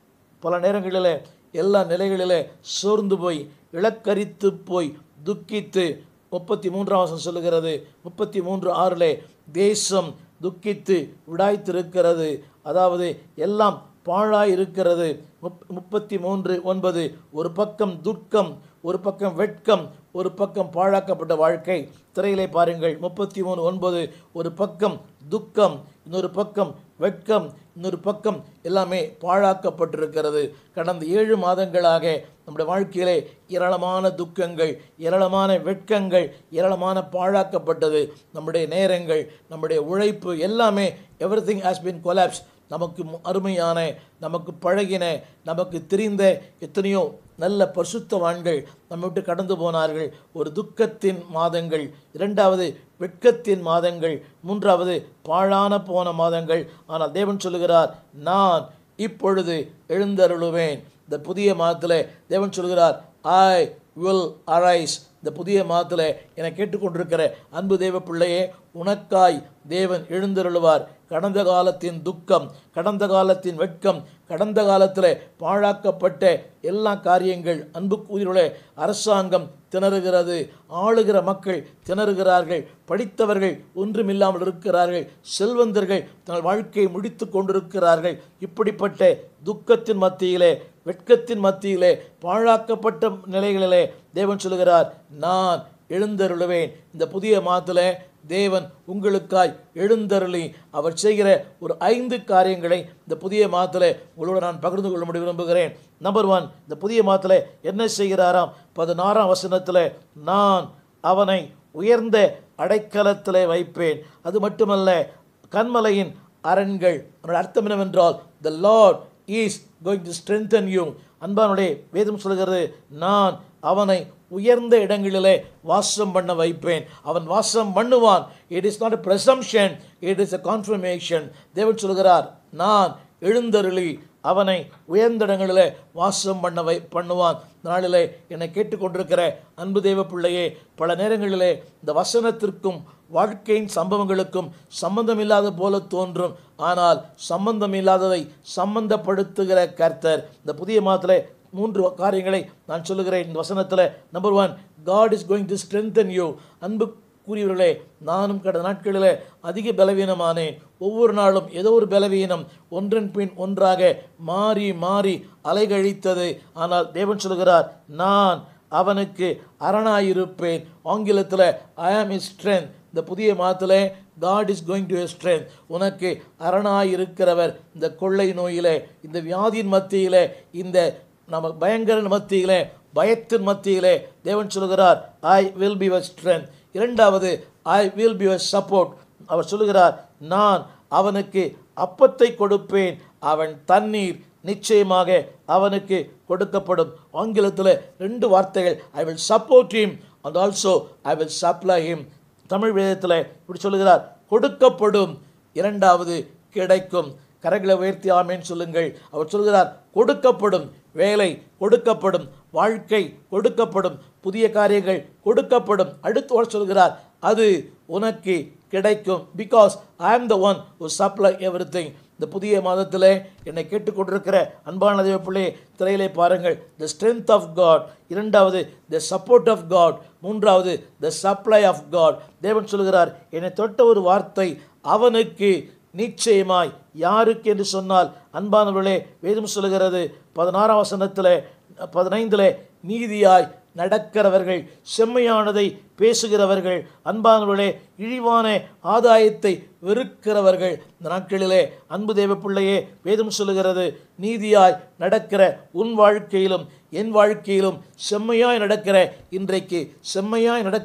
பல நேரங்களிலே எல்லா நிலைகளிலே சோர்ந்து போய் இலக்கரித்து போய் துக்கித்து முப்பத்தி மூன்றாம் வசனம் சொல்லுகிறது முப்பத்தி மூன்று ஆறிலே தேசம் துக்கித்து விடாய்த்திருக்கிறது அதாவது எல்லாம் பாழாய் இருக்கிறது முப் முப்பத்தி மூன்று ஒன்பது ஒரு பக்கம் துக்கம் ஒரு பக்கம் வெட்கம் ஒரு பக்கம் பாழாக்கப்பட்ட வாழ்க்கை திரையிலே பாருங்கள் முப்பத்தி மூணு ஒன்பது ஒரு பக்கம் துக்கம் இன்னொரு பக்கம் வெட்கம் இன்னொரு பக்கம் எல்லாமே பாழாக்கப்பட்டிருக்கிறது கடந்த ஏழு மாதங்களாக நம்முடைய வாழ்க்கையிலே ஏராளமான துக்கங்கள் ஏராளமான வெட்கங்கள் ஏராளமான பாழாக்கப்பட்டது நம்முடைய நேரங்கள் நம்முடைய உழைப்பு எல்லாமே everything has been collapse நமக்கு மு- அருமையான நமக்கு பழகின நமக்கு தெரிந்த எத்தனையோ நல்ல பரிசுத்தவான்கள் நம்ம விட்டு கடந்து போனார்கள் ஒரு துக்கத்தின் மாதங்கள் இரண்டாவது வெட்கத்தின் மாதங்கள் மூன்றாவது பாழான போன மாதங்கள் ஆனால் தேவன் சொல்லுகிறார் நான் இப்பொழுது எழுந்தருளுவேன் இந்த புதிய மாதத்தில் தேவன் சொல்கிறார் ஐ வில் அரைஸ் இந்த புதிய மாதத்தில் என்னை கேட்டுக்கொண்டிருக்கிற அன்பு தேவ பிள்ளையே உனக்காய் தேவன் எழுந்தருளுவார் கடந்த காலத்தின் துக்கம் கடந்த காலத்தின் வெட்கம் கடந்த காலத்தில் பாழாக்கப்பட்ட எல்லா காரியங்கள் அன்புக்குரியவர்களே அரசாங்கம் திணறுகிறது ஆளுகிற மக்கள் திணறுகிறார்கள் படித்தவர்கள் ஒன்றுமில்லாமல் இருக்கிறார்கள் செல்வந்தர்கள் தங்கள் வாழ்க்கையை முடித்து கொண்டிருக்கிறார்கள் இப்படிப்பட்ட துக்கத்தின் மத்தியிலே வெட்கத்தின் மத்தியிலே பாழாக்கப்பட்ட நிலைகளிலே தேவன் சொல்லுகிறார் நான் எழுந்தருளுவேன் இந்த புதிய மாதத்தில் தேவன் உங்களுக்காய் எழுந்தருளி அவர் செய்கிற ஒரு ஐந்து காரியங்களை இந்த புதிய மாதத்தில் உங்களோடு நான் பகிர்ந்து கொள்ள முடிய விரும்புகிறேன் நம்பர் ஒன் இந்த புதிய மாதத்தில் என்ன செய்கிறாராம் பதினாறாம் வசனத்தில் நான் அவனை உயர்ந்த அடைக்கலத்திலே வைப்பேன் அது மட்டுமல்ல கண்மலையின் அரண்கள் அதனுடைய அர்த்தம் என்னவென்றால் the lord is going to strengthen you அன்பானுடைய வேதம் சொல்கிறது நான் அவனை உயர்ந்த இடங்களிலே வாசம் பண்ண வைப்பேன் அவன் வாசம் பண்ணுவான் it is not a presumption it is a confirmation தேவன் சொல்கிறார் நான் எழுந்தருளி அவனை உயர்ந்த இடங்களிலே வாசம் பண்ண வை பண்ணுவான் இந்த நாளிலே என்னை கேட்டுக்கொண்டிருக்கிற அன்பு தேவ பிள்ளையே பல நேரங்களிலே இந்த வசனத்திற்கும் வாழ்க்கையின் சம்பவங்களுக்கும் சம்பந்தம் இல்லாத போல தோன்றும் ஆனால் சம்பந்தம் இல்லாததை சம்பந்தப்படுத்துகிற கர்த்தர் இந்த புதிய மாதத்திலே மூன்று காரியங்களை நான் சொல்லுகிறேன் இந்த வசனத்தில் number one God is going to strengthen you அன்பு கூறியவர்களே நானும் கடந்த நாட்களில் அதிக பலவீனமானேன் ஒவ்வொரு நாளும் ஏதோ ஒரு பலவீனம் ஒன்றன் பின் ஒன்றாக மாறி மாறி அலைகழித்தது ஆனால் தேவன் சொல்கிறார் நான் அவனுக்கு அரணாயிருப்பேன் ஆங்கிலத்தில் ஐ ஆம் இஸ் strength இந்த புதிய மாதத்தில் God is going to strength உனக்கு அரணாயிருக்கிறவர் இந்த கொள்ளை நோயிலே இந்த வியாதியின் மத்தியிலே இந்த நம்ம பயங்கர மத்தியிலே பயத்தின் மத்தியிலே தேவன் சொல்கிறார் I will be your strength இரண்டாவது I will be your support அவர் சொல்லுகிறார் நான் அவனுக்கு அப்பத்தை கொடுப்பேன் அவன் தண்ணீர் நிச்சயமாக அவனுக்கு கொடுக்கப்படும் ஆங்கிலத்தில் ரெண்டு வார்த்தைகள் I will support him and also I will supply him தமிழ் வேதத்தில் இப்படி சொல்லுகிறார் கொடுக்கப்படும் இரண்டாவது கிடைக்கும் கரங்களை உயர்த்தி ஆமேன்னு சொல்லுங்கள் அவர் சொல்கிறார் கொடுக்கப்படும் வேலை கொடுக்கப்படும் வாழ்க்கை கொடுக்கப்படும் புதிய காரியங்கள் கொடுக்கப்படும் அடுத்து அவர் சொல்கிறார் அது உனக்கு கிடைக்கும் because I am the one who supply every இந்த புதிய மாதத்தில் என்னை கேட்டுக்கொண்டிருக்கிற அன்பான தேவ பிள்ளையே திரையிலே பாருங்கள் த strength ஆஃப் காட் இரண்டாவது த சப்போர்ட் ஆஃப் காட் மூன்றாவது த சப்ளை ஆஃப் காட் தேவன் சொல்கிறார் என்னை தொட்ட ஒரு வார்த்தை அவனுக்கு நிச்சயமாய் யாருக்கு என்று சொன்னால் அன்பானவர்களே வேதம் சொல்லுகிறது பதினாறாம் வசனத்தில் பதினைந்தில் நீதியாய் நடக்கிறவர்கள் செம்மையானதை பேசுகிறவர்கள் அன்பானவர்களே இழிவான ஆதாயத்தை வெறுக்கிறவர்கள் இந்த நாட்களிலே அன்பு தேவ பிள்ளையே வேதம் சொல்லுகிறது நீதியாய் நடக்கிற உன் வாழ்க்கையிலும் என் வாழ்க்கையிலும் செம்மையாய் நடக்கிற இன்றைக்கு செம்மையாய் நடக்கிற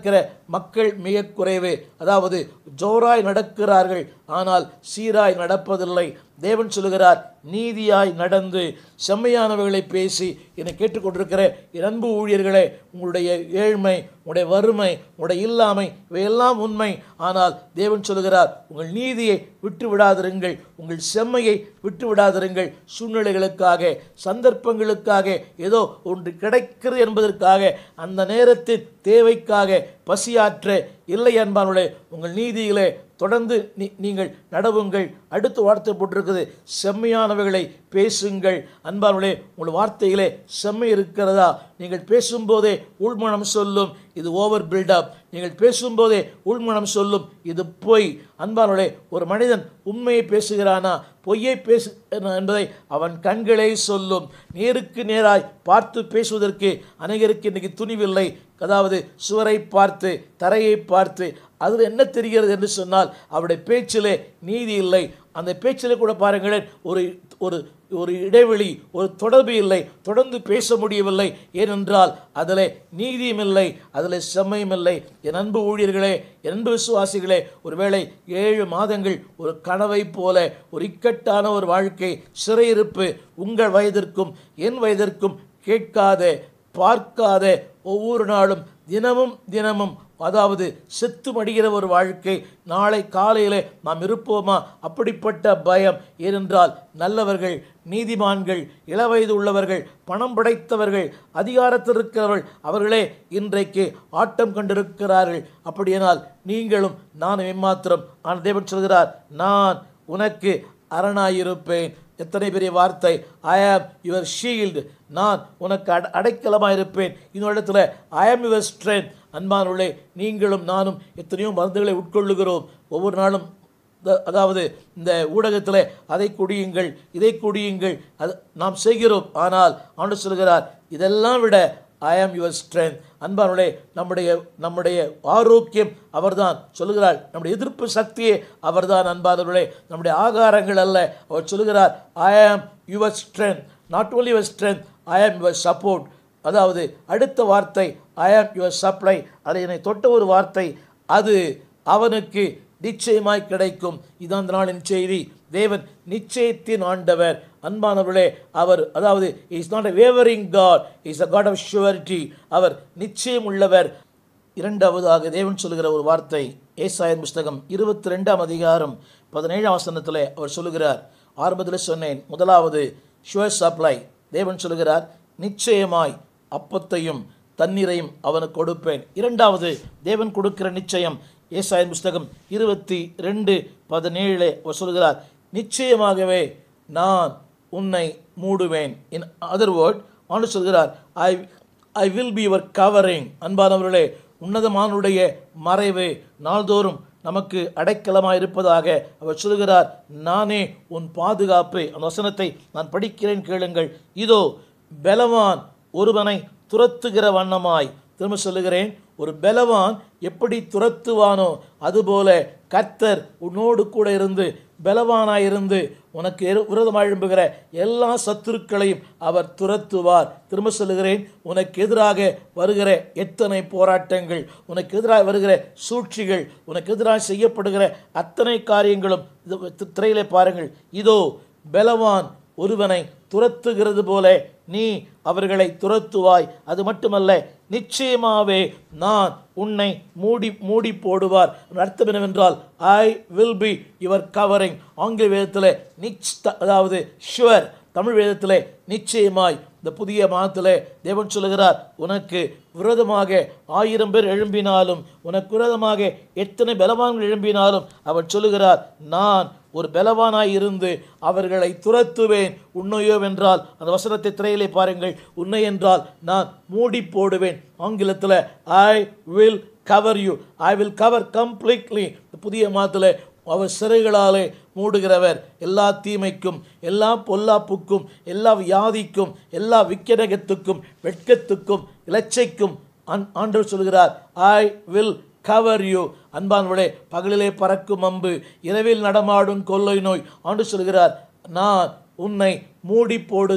மக்கள் மிக குறைவு அதாவது ஜோராய் நடக்கிறார்கள் ஆனால் சீராய் நடப்பதில்லை தேவன் சொல்லுகிறார் நீதியாய் நடந்து செம்மையானவைகளை பேசி என்னை கேட்டுக்கொண்டிருக்கிற என் அன்பு ஊழியர்களே உங்களுடைய ஏழ்மை உங்களுடைய வறுமை உங்களுடைய இல்லாமை இவையெல்லாம் உண்மை ஆனால் தேவன் சொல்லுகிறார் உங்கள் நீதியை விட்டு விடாதிருங்கள் உங்கள் செம்மையை விட்டு விடாதிருங்கள் சூழ்நிலைகளுக்காக சந்தர்ப்பங்களுக்காக ஏதோ ஒன்று கிடைக்கிறது என்பதற்காக அந்த நேரத்தின் தேவைக்காக பசியாற்ற இல்லை அன்பானுடைய உங்கள் நீதியிலே தொடர்ந்து நீ நீங்கள் நடவுங்கள் அடுத்த வார்த்தை போட்டிருக்குது செம்மையானவைகளை பேசுங்கள் அன்பானுடைய உங்கள் வார்த்தையிலே செம்மை இருக்கிறதா நீங்கள் பேசும்போதே உள்மனம் சொல்லும் இது ஓவர் பில்டப் நீங்கள் பேசும்போதே உள்மனம் சொல்லும் இது பொய் அன்பானுடைய ஒரு மனிதன் உண்மையை பேசுகிறானா பொய்யை பேசு என்பதை அவன் கண்களே சொல்லும் நேருக்கு நேராய் பார்த்து பேசுவதற்கு அநேகருக்கு இன்னைக்கு துணிவில்லை அதாவது சுவரை பார்த்து தரையை பார்த்து அதில் என்ன தெரிகிறது என்று சொன்னால் அவருடைய பேச்சிலே நீதி இல்லை அந்த பேச்சிலே கூட பாருங்களேன் ஒரு ஒரு ஒரு இடைவெளி ஒரு தொடர்பு இல்லை தொடர்ந்து பேச முடியவில்லை ஏனென்றால் அதில் நீதியும் இல்லை அதில் செம்மையும் இல்லை என் அன்பு ஊழியர்களே என் அன்பு விசுவாசிகளே ஒருவேளை ஏழு மாதங்கள் ஒரு கனவை போல ஒரு இக்கட்டான ஒரு வாழ்க்கை சிறையிருப்பு உங்கள் வயதிற்கும் என் வயதிற்கும் கேட்காத பார்க்காத ஒவ்வொரு நாளும் தினமும் தினமும் அதாவது செத்து மடிகிற ஒரு வாழ்க்கை நாளை காலையில் நாம் இருப்போமா அப்படிப்பட்ட பயம் ஏனென்றால் நல்லவர்கள் நீதிமான்கள் இளவயது உள்ளவர்கள் பணம் படைத்தவர்கள் அதிகாரத்தில் இருக்கிறவர்கள் அவர்களே இன்றைக்கு ஆட்டம் கண்டிருக்கிறார்கள் அப்படியானால் நீங்களும் நானும் எம்மாத்திரம் ஆனால் தேவன் சொல்கிறார் நான் உனக்கு அரணாயிருப்பேன் எத்தனை பெரிய வார்த்தை ஐ ஆம் யுவர் ஷீல்டு நான் உனக்கு அட அடைக்கலமாக இருப்பேன் இன்னொரு இடத்துல ஐ ஆம் யுவர் ஸ்ட்ரென்த் அன்பானுள்ளே நீங்களும் நானும் எத்தனையோ மருந்துகளை உட்கொள்ளுகிறோம் ஒவ்வொரு நாளும் த- அதாவது இந்த ஊடகத்தில் அதை குடியுங்கள் இதை குடியுங்கள் அது நாம் செய்கிறோம் ஆனால் ஆண்டு சொல்கிறார் இதெல்லாம் விட ஐ ஆம் யுவர் ஸ்ட்ரென்த் அன்பானுடைய நம்முடைய நம்முடைய ஆரோக்கியம் அவர்தான் சொல்லுகிறார் நம்முடைய எதிர்ப்பு சக்தியே அவர்தான் அன்பானவர்களே நம்முடைய ஆகாரங்கள் அல்ல அவர் சொல்லுகிறார் I am your strength not only your strength I am your support அதாவது அடுத்த வார்த்தை ஐ ஆம் யுவர் சப்ளை அதை என்னை தொட்ட ஒரு வார்த்தை அது அவனுக்கு நிச்சயமாய் கிடைக்கும் இதான் இந்த நாளின் செய்தி தேவன் நிச்சயத்தின் ஆண்டவர் அன்பானவர்களே அவர் அதாவது is not a wavering God is a God of surety அவர் நிச்சயம் உள்ளவர் இரண்டாவதாக தேவன் சொல்லுகிற ஒரு வார்த்தை ஏசாயன் புஸ்தகம் இருபத்தி ரெண்டாம் அதிகாரம் பதினேழாம் வசனத்தில் அவர் சொல்லுகிறார் ஆரம்பத்தில் சொன்னேன் முதலாவது ஷுவர் சப்ளை தேவன் சொல்லுகிறார் நிச்சயமாய் அப்பத்தையும் தண்ணீரையும் அவனுக்கு கொடுப்பேன் இரண்டாவது தேவன் கொடுக்கிற நிச்சயம் ஏசாயன் புஸ்தகம் இருபத்தி ரெண்டு பதினேழிலே அவர் சொல்கிறார் நிச்சயமாகவே நான் உன்னை மூடுவேன் இன் அதர் வேர்ட் ஆண்டு சொல்கிறார் I I will be your covering அன்பானவர்களே உன்னதமானுடைய மறைவு நாள்தோறும் நமக்கு அடைக்கலமாக இருப்பதாக அவர் சொல்கிறார் நானே உன் பாதுகாப்பு அந்த வசனத்தை நான் படிக்கிறேன் கேளுங்கள் இதோ பலவான் ஒருவனை துரத்துகிற வண்ணமாய் திரும்ப சொல்லுகிறேன் ஒரு பலவான் எப்படி துரத்துவானோ அதுபோல கர்த்தர் உன்னோடு கூட இருந்து பலவானாய் இருந்து உனக்கு எரு- விரோதமாய் எழும்புகிற எல்லா சத்துருக்களையும் அவர் துரத்துவார் திரும்ப சொல்லுகிறேன் உனக்கு எதிராக வருகிற எத்தனை போராட்டங்கள் உனக்கு எதிராக வருகிற சூழ்ச்சிகள் உனக்கு எதிராக செய்யப்படுகிற அத்தனை காரியங்களும் இது தி- திரையிலே பாருங்கள் இதோ பலவான் ஒருவனை துரத்துகிறது போல நீ அவர்களை துரத்துவாய் அது மட்டுமல்ல நிச்சயமாவே நான் உன்னை மூடி மூடி போடுவார் அதன் அர்த்தம் என்னவென்றால் I will be your covering ஆங்கில வேதத்தில் நிச் அதாவது ஷுவர் தமிழ் வேதத்தில் நிச்சயமாய் இந்த புதிய மாதத்தில் தேவன் சொல்லுகிறார் உனக்கு விரோதமாக ஆயிரம் பேர் எழும்பினாலும் உனக்கு விரோதமாக எத்தனை பலவான்கள் எழும்பினாலும் அவர் சொல்லுகிறார் நான் ஒரு பலவானாய் இருந்து அவர்களை துரத்துவேன் உன்னையோ என்றால் அந்த வசனத்தை திரையிலே பாருங்கள் உன்னை என்றால் நான் மூடி போடுவேன் ஆங்கிலத்தில் I will cover you I will cover completely புதிய மாதத்தில் அவர் சிறைகளாலே மூடுகிறவர் எல்லா தீமைக்கும் எல்லா பொல்லாப்புக்கும் எல்லா வியாதிக்கும் எல்லா விக்கிரகத்துக்கும் வெட்கத்துக்கும் இலச்சைக்கும் ஆண் ஆண்டவர் சொல்கிறார் ஐ வில் கவர் யூ அன்பான்களே பகலிலே பறக்கும் அம்பு இரவில் நடமாடும் கொள்ளை நோய் ஆண்டு சொல்கிறார் நான் உன்னை மூடி போடுகிறேன்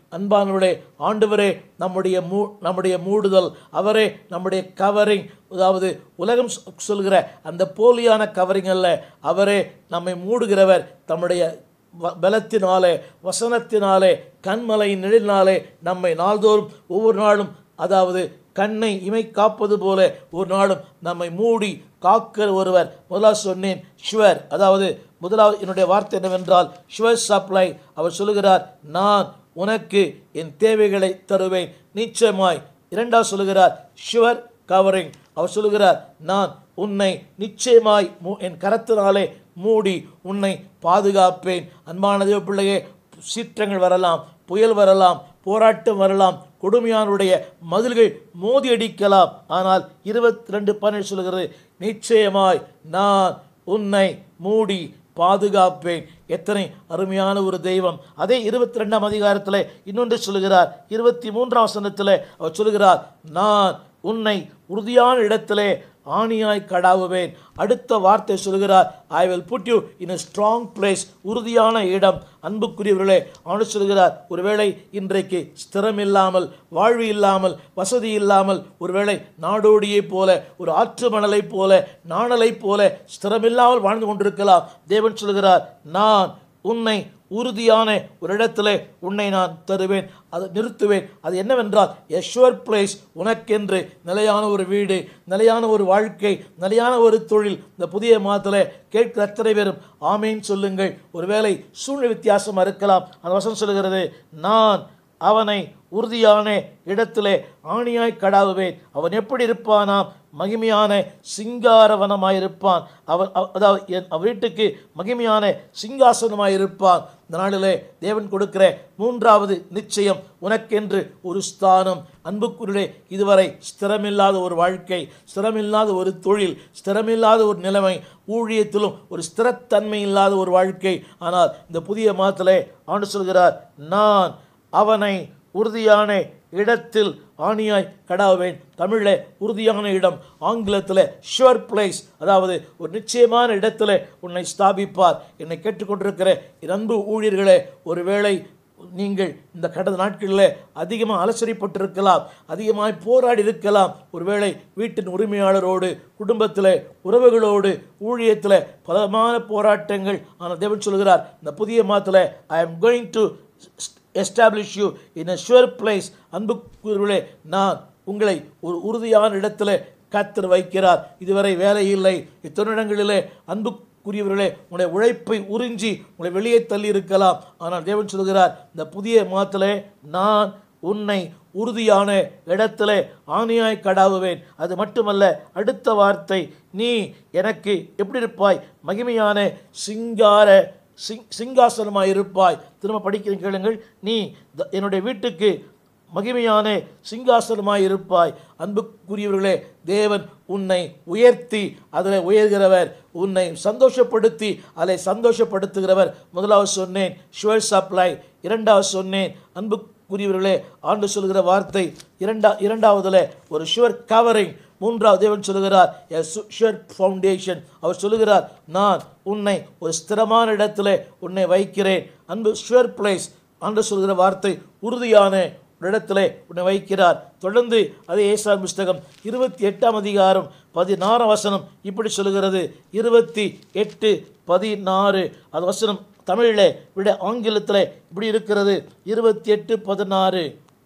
அன்பானவர்களே ஆண்டவரே நம்முடைய மூ நம்முடைய மூடுதல் அவரே நம்முடைய கவரிங் அதாவது உலகம் சொ- சொல்கிற அந்த போலியான கவரிங் அல்ல அவரே நம்மை மூடுகிறவர் தம்முடைய வ- பலத்தினாலே வசனத்தினாலே கண்மலை நிழலினாலே நம்மை நாள்தோறும் ஒவ்வொரு நாளும் அதாவது கண்ணை இமை காப்பது போல ஒரு நாளும் நம்மை மூடி காக்கிற ஒருவர் முதலாவது சொன்னேன் ஷுவர் அதாவது முதலாவது என்னுடைய வார்த்தை என்னவென்றால் ஷுவர் சப்ளை அவர் சொல்லுகிறார் நான் உனக்கு என் தேவைகளை தருவேன் நிச்சயமாய் இரண்டாவது சொல்லுகிறார் ஷுவர் கவரிங் அவர் சொல்லுகிறார் நான் உன்னை நிச்சயமாய் மூ- என் கரத்தினாலே மூடி உன்னை பாதுகாப்பேன் அன்பான தேவ பிள்ளையே சீற்றங்கள் வரலாம் புயல் வரலாம் போராட்டம் வரலாம் கொடுமையானுடைய மதில்கள் மோதி அடிக்கலாம் ஆனால் இருபத்தி ரெண்டு பன்னெண்டு சொல்கிறது நிச்சயமாய் நான் உன்னை மூடி பாதுகாப்பேன் எத்தனை அருமையான ஒரு தெய்வம் அதே இருபத்தி ரெண்டாம் அதிகாரத்தில் இன்னொன்று சொல்லுகிறார் இருபத்தி மூன்றாம் வசனத்தில் அவர் சொல்லுகிறார் நான் உன்னை உறுதியான இடத்திலே ஆணியாய் கடாவுவேன் அடுத்த வார்த்தை சொல்கிறார் I will put you in a strong place உறுதியான இடம் அன்புக்குரியவர்களே ஆண்டு சொல்கிறார் ஒருவேளை இன்றைக்கு ஸ்திரம் இல்லாமல் வாழ்வு இல்லாமல் வசதி இல்லாமல் ஒருவேளை நாடோடியைப் போல ஒரு ஆற்று மணலைப் போல நாணலைப் போல ஸ்திரமில்லாமல் வாழ்ந்து கொண்டிருக்கலாம் தேவன் சொல்கிறார் நான் உன்னை உறுதியான ஒரு இடத்திலே உன்னை நான் தருவேன் அதை நிறுத்துவேன் அது என்னவென்றால் எ ஷுவர் பிளேஸ் உனக்கென்று நிலையான ஒரு வீடு நிலையான ஒரு வாழ்க்கை நிலையான ஒரு தொழில் இந்த புதிய மாதத்தில் கேட்கிற அத்தனை பேரும் ஆமேன் சொல்லுங்கள் ஒருவேளை சூழ்நிலை வித்தியாசமாக இருக்கலாம் அந்த வசனம் சொல்லுகிறது நான் அவனை உறுதியான இடத்திலே ஆணியாய் கடாவுவேன் அவன் எப்படி இருப்பானாம் மகிமையான சிங்காரவனமாயிருப்பான் அவன் அவ- அதாவது என் அவன் வீட்டுக்கு மகிமையான சிங்காசனமாயிருப்பான் இந்த நாளிலே தேவன் கொடுக்கிற மூன்றாவது நிச்சயம் உனக்கென்று ஒரு ஸ்தானம் அன்புக்குள்ளே இதுவரை ஸ்திரமில்லாத ஒரு வாழ்க்கை ஸ்திரமில்லாத ஒரு தொழில் ஸ்திரமில்லாத ஒரு நிலைமை ஊழியத்திலும் ஒரு ஸ்திரத்தன்மை இல்லாத ஒரு வாழ்க்கை ஆனால் இந்த புதிய மாதத்திலே ஆண்டு சொல்கிறார் நான் அவனை உறுதியான இடத்தில் ஆணியாய் கடாவேன் தமிழில் உறுதியான இடம் ஆங்கிலத்தில் ஷுவர் பிளேஸ் அதாவது ஒரு நிச்சயமான இடத்துல உன்னை ஸ்தாபிப்பார் என்னை கேட்டுக்கொண்டிருக்கிற என் அன்பு ஊழியர்களே ஒருவேளை நீங்கள் இந்த கடந்த நாட்களில் அதிகமாக அலசரிப்பட்டிருக்கலாம் அதிகமாக போராடி இருக்கலாம் ஒருவேளை வீட்டின் உரிமையாளரோடு குடும்பத்தில் உறவுகளோடு ஊழியத்தில் பலமான போராட்டங்கள் ஆனால் தேவன் சொல்கிறார் இந்த புதிய மாதத்தில் I am going to establish you in a sure place அன்புக்குரியவர்களே நான் உங்களை ஒரு உறுதியான இடத்துல கத்தர் வைக்கிறார் இதுவரை வேலை இல்லை இத்தனை இடங்களிலே அன்புக்குரியவர்களே உங்களுடைய உழைப்பை உறிஞ்சி உங்களை வெளியே தள்ளி இருக்கலாம் ஆனால் தேவன் சொல்கிறார் இந்த புதிய மாதத்திலே நான் உன்னை உறுதியான இடத்துல ஆணியாய் கடாவுவேன் அது மட்டுமல்ல அடுத்த வார்த்தை நீ எனக்கு எப்படி இருப்பாய் மகிமையான சிங்கார சிங் சிங்காசனமாய் இருப்பாய் திரும்ப படிக்கிறேன் கேளுங்கள் நீ த- என்னுடைய வீட்டுக்கு மகிமையான சிங்காசனமாய் இருப்பாய் அன்புக்குரியவர்களே தேவன் உன்னை உயர்த்தி அதில் உயர்கிறவர் உன்னை சந்தோஷப்படுத்தி அதை சந்தோஷப்படுத்துகிறவர் முதலாவது சொன்னேன் ஷுவர் சப்ளை இரண்டாவது சொன்னேன் அன்புக்குரியவர்களே ஆண்டு சொல்கிற வார்த்தை இரண்டா இரண்டாவதுல ஒரு ஷுவர் கவரிங் மூன்றாவது தேவன் சொல்லுகிறார் எ ஷுவர் ஃபவுண்டேஷன் அவர் சொல்லுகிறார் நான் உன்னை ஒரு ஸ்திரமான இடத்துல உன்னை வைக்கிறேன் அன்பு ஷுவர் பிளேஸ் ஆண்டு சொல்கிற வார்த்தை உறுதியான ஒரு இடத்துல உன்னை வைக்கிறார் தொடர்ந்து அதே ஏசான் புஸ்தகம் இருபத்தி எட்டாம் அதிகாரம் பதினாறாம் வசனம் இப்படி சொல்லுகிறது இருபத்தி எட்டு பதினாறு அது வசனம் தமிழில் விட ஆங்கிலத்தில் இப்படி இருக்கிறது இருபத்தி எட்டு பதினாறு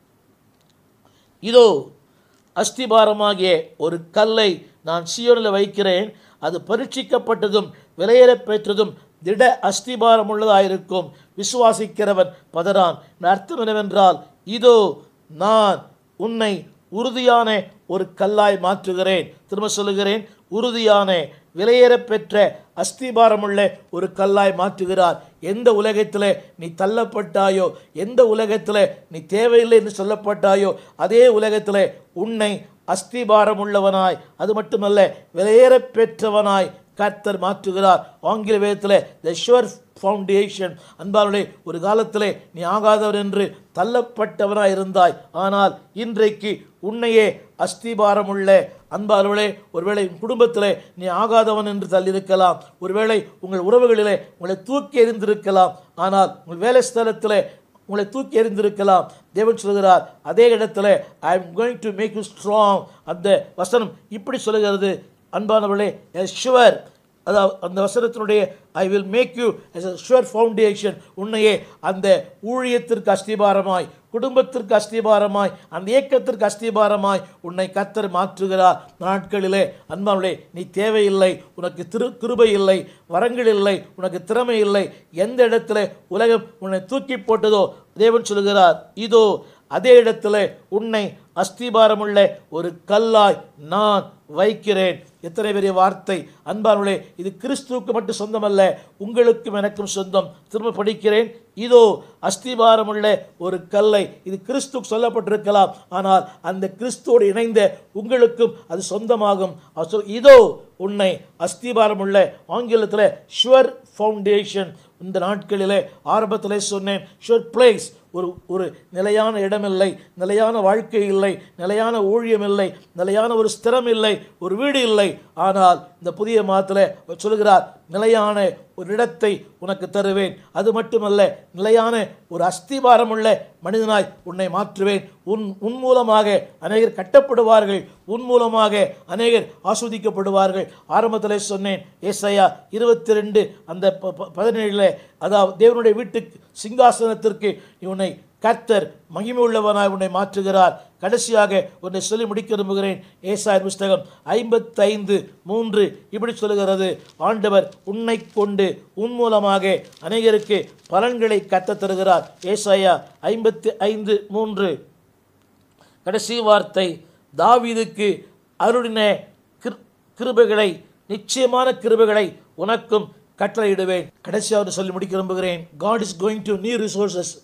இதோ அஸ்திபாரமாகிய ஒரு கல்லை நான் சியோனில் வைக்கிறேன் அது பரீட்சிக்கப்பட்டதும் விலையேறப் பெற்றதும் திட அஸ்திபாரம் உள்ளதாயிருக்கும் விசுவாசிக்கிறவன் பதறான் இதன் அர்த்தம் என்னவென்றால் இதோ நான் உன்னை உறுதியான ஒரு கல்லாய் மாற்றுகிறேன் திரும்ப சொல்லுகிறேன் உறுதியான விலையேறப் பெற்ற அஸ்திபாரமுள்ள ஒரு கல்லாய் மாற்றுகிறார் எந்த உலகத்தில் நீ தள்ளப்பட்டாயோ எந்த உலகத்தில் நீ தேவையில்லை என்று சொல்லப்பட்டாயோ அதே உலகத்தில் உன்னை அஸ்திபாரம் உள்ளவனாய் அது மட்டுமல்ல விலையேறப் பெற்றவனாய் கர்த்தர் மாற்றுகிறார் ஆங்கில வேதத்தில் த ஷுவர் ஃபவுண்டேஷன் அன்பாளே ஒரு காலத்திலே நீ ஆகாதவர் என்று தள்ளப்பட்டவனாய் இருந்தாய் ஆனால் இன்றைக்கு உன்னையே அஸ்திபாரமுள்ள அன்பாளர்களே ஒருவேளை உன் குடும்பத்திலே நீ ஆகாதவன் என்று தள்ளியிருக்கலாம் ஒருவேளை உங்கள் உறவுகளிலே உங்களை தூக்கி எறிந்திருக்கலாம் ஆனால் உங்கள் வேலை ஸ்தலத்திலே உங்களை தூக்கி எறிந்திருக்கலாம் தேவன் சொல்கிறார் அதே இடத்துல I am going to make you strong அந்த வசனம் இப்படி சொல்லுகிறது அன்பானவர்களே ஷுவர் அதாவது அந்த வசனத்தினுடைய I will make you as a sure foundation உன்னையே அந்த ஊழியத்திற்கு அஸ்திபாரமாய் குடும்பத்திற்கு அஸ்திபாரமாய் அந்த இயக்கத்திற்கு அஸ்திபாரமாய் உன்னை கத்தர் மாற்றுகிறார் நாட்களிலே அன்பாவளே நீ தேவையில்லை உனக்கு திரு கிருபை இல்லை வரங்கள் இல்லை உனக்கு திறமை இல்லை எந்த இடத்துல உலகம் உன்னை தூக்கி போட்டதோ தேவன் சொல்கிறார் இதோ அதே இடத்துல உன்னை அஸ்திபாரமுள்ள ஒரு கல்லாய் நான் வைக்கிறேன் எத்தனை பெரிய வார்த்தை அன்பானுளே இது கிறிஸ்துவுக்கு மட்டும் சொந்தமல்ல உங்களுக்கும் எனக்கும் சொந்தம் திரும்ப படிக்கிறேன் இதோ அஸ்திபாரமுள்ள ஒரு கல்லை இது கிறிஸ்துக்கு சொல்லப்பட்டிருக்கலாம் ஆனால் அந்த கிறிஸ்துவோடு இணைந்த உங்களுக்கும் அது சொந்தமாகும் அவர் சொல் இதோ உன்னை அஸ்திபாரமுள்ள ஆங்கிலத்தில் ஷுவர் ஃபவுண்டேஷன் இந்த நாட்களிலே ஆரம்பத்திலே சொன்னேன் ஷுவர் பிளேஸ் ஒரு ஒரு நிலையான இடம் இல்லை நிலையான வாழ்க்கை இல்லை நிலையான ஊழியம் இல்லை நிலையான ஒரு ஸ்திரம் இல்லை ஒரு வீடு இல்லை ஆனால் இந்த புதிய மாதத்தில் சொல்கிறார் நிலையான ஒரு இடத்தை உனக்கு தருவேன் அது மட்டுமல்ல நிலையான ஒரு அஸ்திபாரமுள்ள மனிதனாய் உன்னை மாற்றுவேன் உன் உன் மூலமாக அநேகர் கட்டப்படுவார்கள் உன் மூலமாக அநேகர் ஆஸ்வதிக்கப்படுவார்கள் ஆரம்பத்திலே சொன்னேன் ஏசையா இருபத்தி ரெண்டு அந்த ப- ப- பதினேழில் அதாவது தேவனுடைய வீட்டுக்கு சிங்காசனத்திற்கு உன்னை கர்த்தர் மகிமை உள்ளவனாய் உன்னை மாற்றுகிறார் கடைசியாக உன்னை சொல்லி முடிக்க விரும்புகிறேன் ஏசாயர் புஸ்தகம் ஐம்பத்தைந்து மூன்று இப்படி சொல்லுகிறது ஆண்டவர் உன்னை கொண்டு உன் மூலமாக அநேகருக்கு பலன்களை கத்த தருகிறார் ஏசாயா ஐம்பத்தி ஐந்து மூன்று கடைசி வார்த்தை தாவீதுக்கு அருளின கிரு கிருபைகளை நிச்சயமான கிருபைகளை உனக்கும் கட்டளையிடுவேன் கடைசியாக சொல்லி முடிக்க விரும்புகிறேன் God is going to new resources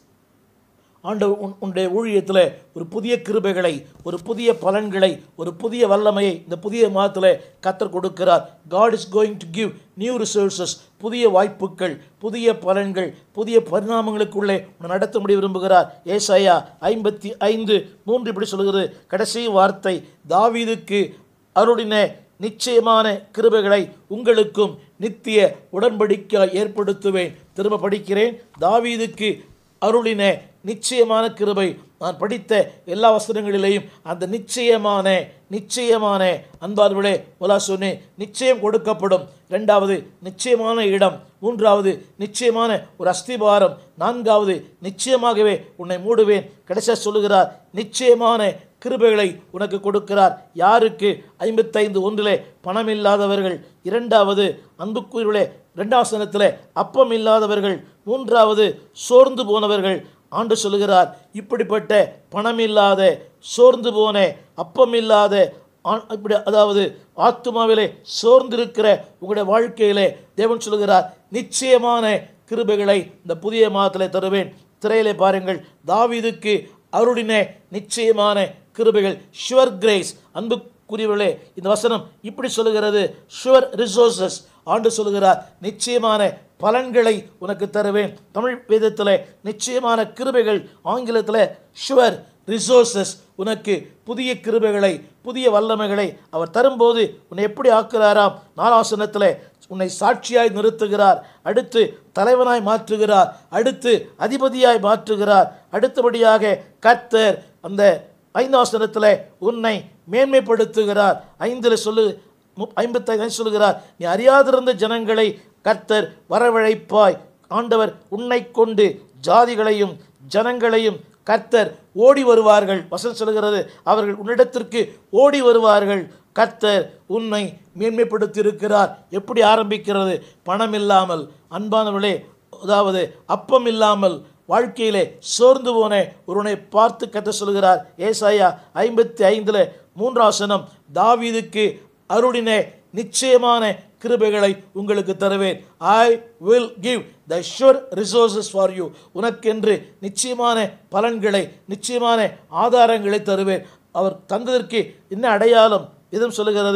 ஆண்டவர் உன் உன்னுடைய ஊழியத்தில் ஒரு புதிய கிருபைகளை ஒரு புதிய பலன்களை ஒரு புதிய வல்லமையை இந்த புதிய மாதத்தில் கத்தர் கொடுக்கிறார் God is going to give new resources புதிய வாய்ப்புகள் புதிய பலன்கள் புதிய பரிணாமங்களுக்குள்ளே உன்னை நடத்த முடிய விரும்புகிறார் ஏசாயா ஐம்பத்தி ஐந்து மூன்று இப்படி சொல்கிறது கடைசி வார்த்தை தாவீதுக்கு அருளின நிச்சயமான கிருபைகளை உங்களுக்கும் நித்திய உடன்படிக்கை ஏற்படுத்துவேன் திரும்ப படிக்கிறேன் தாவீதுக்கு அருளின நிச்சயமான கிருபை நான் படித்த எல்லா வசனங்களிலேயும் அந்த நிச்சயமான நிச்சயமான அன்பார்களே முலா சொன்னேன் நிச்சயம் கொடுக்கப்படும் ரெண்டாவது நிச்சயமான இடம் மூன்றாவது நிச்சயமான ஒரு அஸ்திபாரம் நான்காவது நிச்சயமாகவே உன்னை மூடுவேன் கடைசியாக சொல்லுகிறார் நிச்சயமான கிருபைகளை உனக்கு கொடுக்கிறார் யாருக்கு ஐம்பத்தைந்து ஒன்றிலே பணம் இல்லாதவர்கள் இரண்டாவது அன்புக்குயிலே ரெண்டாம் வசனத்திலே அப்பம் இல்லாதவர்கள் மூன்றாவது சோர்ந்து போனவர்கள் ஆண்டு சொல்லுகிறார் இப்படிப்பட்ட பணம் இல்லாத சோர்ந்து போன அப்பம் இல்லாத ஆ- இப்படி அதாவது ஆத்துமாவிலே சோர்ந்திருக்கிற உங்களுடைய வாழ்க்கையிலே தேவன் சொல்லுகிறார் நிச்சயமான கிருபைகளை இந்த புதிய மாதத்திலே தருவேன் திரையிலே பாருங்கள் தாவீதுக்கு அருளின நிச்சயமான கிருபைகள் ஷுவர் கிரேஸ் அன்புக்குரியவர்களே இந்த வசனம் இப்படி சொல்லுகிறது ஷுவர் ரிசோர்சஸ் ஆண்டு சொல்லுகிறார் நிச்சயமான பலன்களை உனக்கு தருவேன் தமிழ் வேதத்தில் நிச்சயமான கிருபைகள் ஆங்கிலத்தில் ஷுவர் ரிசோர்சஸ் உனக்கு புதிய கிருபைகளை புதிய வல்லமைகளை அவர் தரும்போது உன்னை எப்படி ஆக்குறாராம் நாலாசனத்தில் உன்னை சாட்சியாய் நிறுத்துகிறார் அடுத்து தலைவனாய் மாற்றுகிறார் அடுத்து அதிபதியாய் மாற்றுகிறார் அடுத்தபடியாக கர்த்தர் அந்த ஐந்தாசனத்தில் உன்னை மேன்மைப்படுத்துகிறார் ஐந்தில் சொல்லு மு- ஐம்பத்தைந்து சொல்லுகிறார் நீ அறியாதிருந்த ஜனங்களை கர்த்தர் வரவழைப்பாய் ஆண்டவர் உன்னை கொண்டு ஜாதிகளையும் ஜனங்களையும் கர்த்தர் ஓடி வருவார்கள் வசனம் சொல்கிறது அவர்கள் உன்னிடத்திற்கு ஓடி வருவார்கள் கர்த்தர் உன்னை மேன்மைப்படுத்தி இருக்கிறார் எப்படி ஆரம்பிக்கிறது பணம் இல்லாமல் அன்பானவர்களே அதாவது அப்பம் இல்லாமல் வாழ்க்கையிலே சோர்ந்து போன ஒருவனை பார்த்து கத்த சொல்கிறார் ஏசாயா ஐம்பத்தி ஐந்தில் மூன்றாசனம் தாவீதுக்கு அருளின நிச்சயமான கிருபைகளை உங்களுக்கு தருவேன் I will give the sure resources for you உனக்கென்று நிச்சயமான பலன்களை நிச்சயமான ஆதாரங்களை தருவேன் அவர் தந்ததற்கு என்ன அடையாளம் இதும் சொல்லுகிறது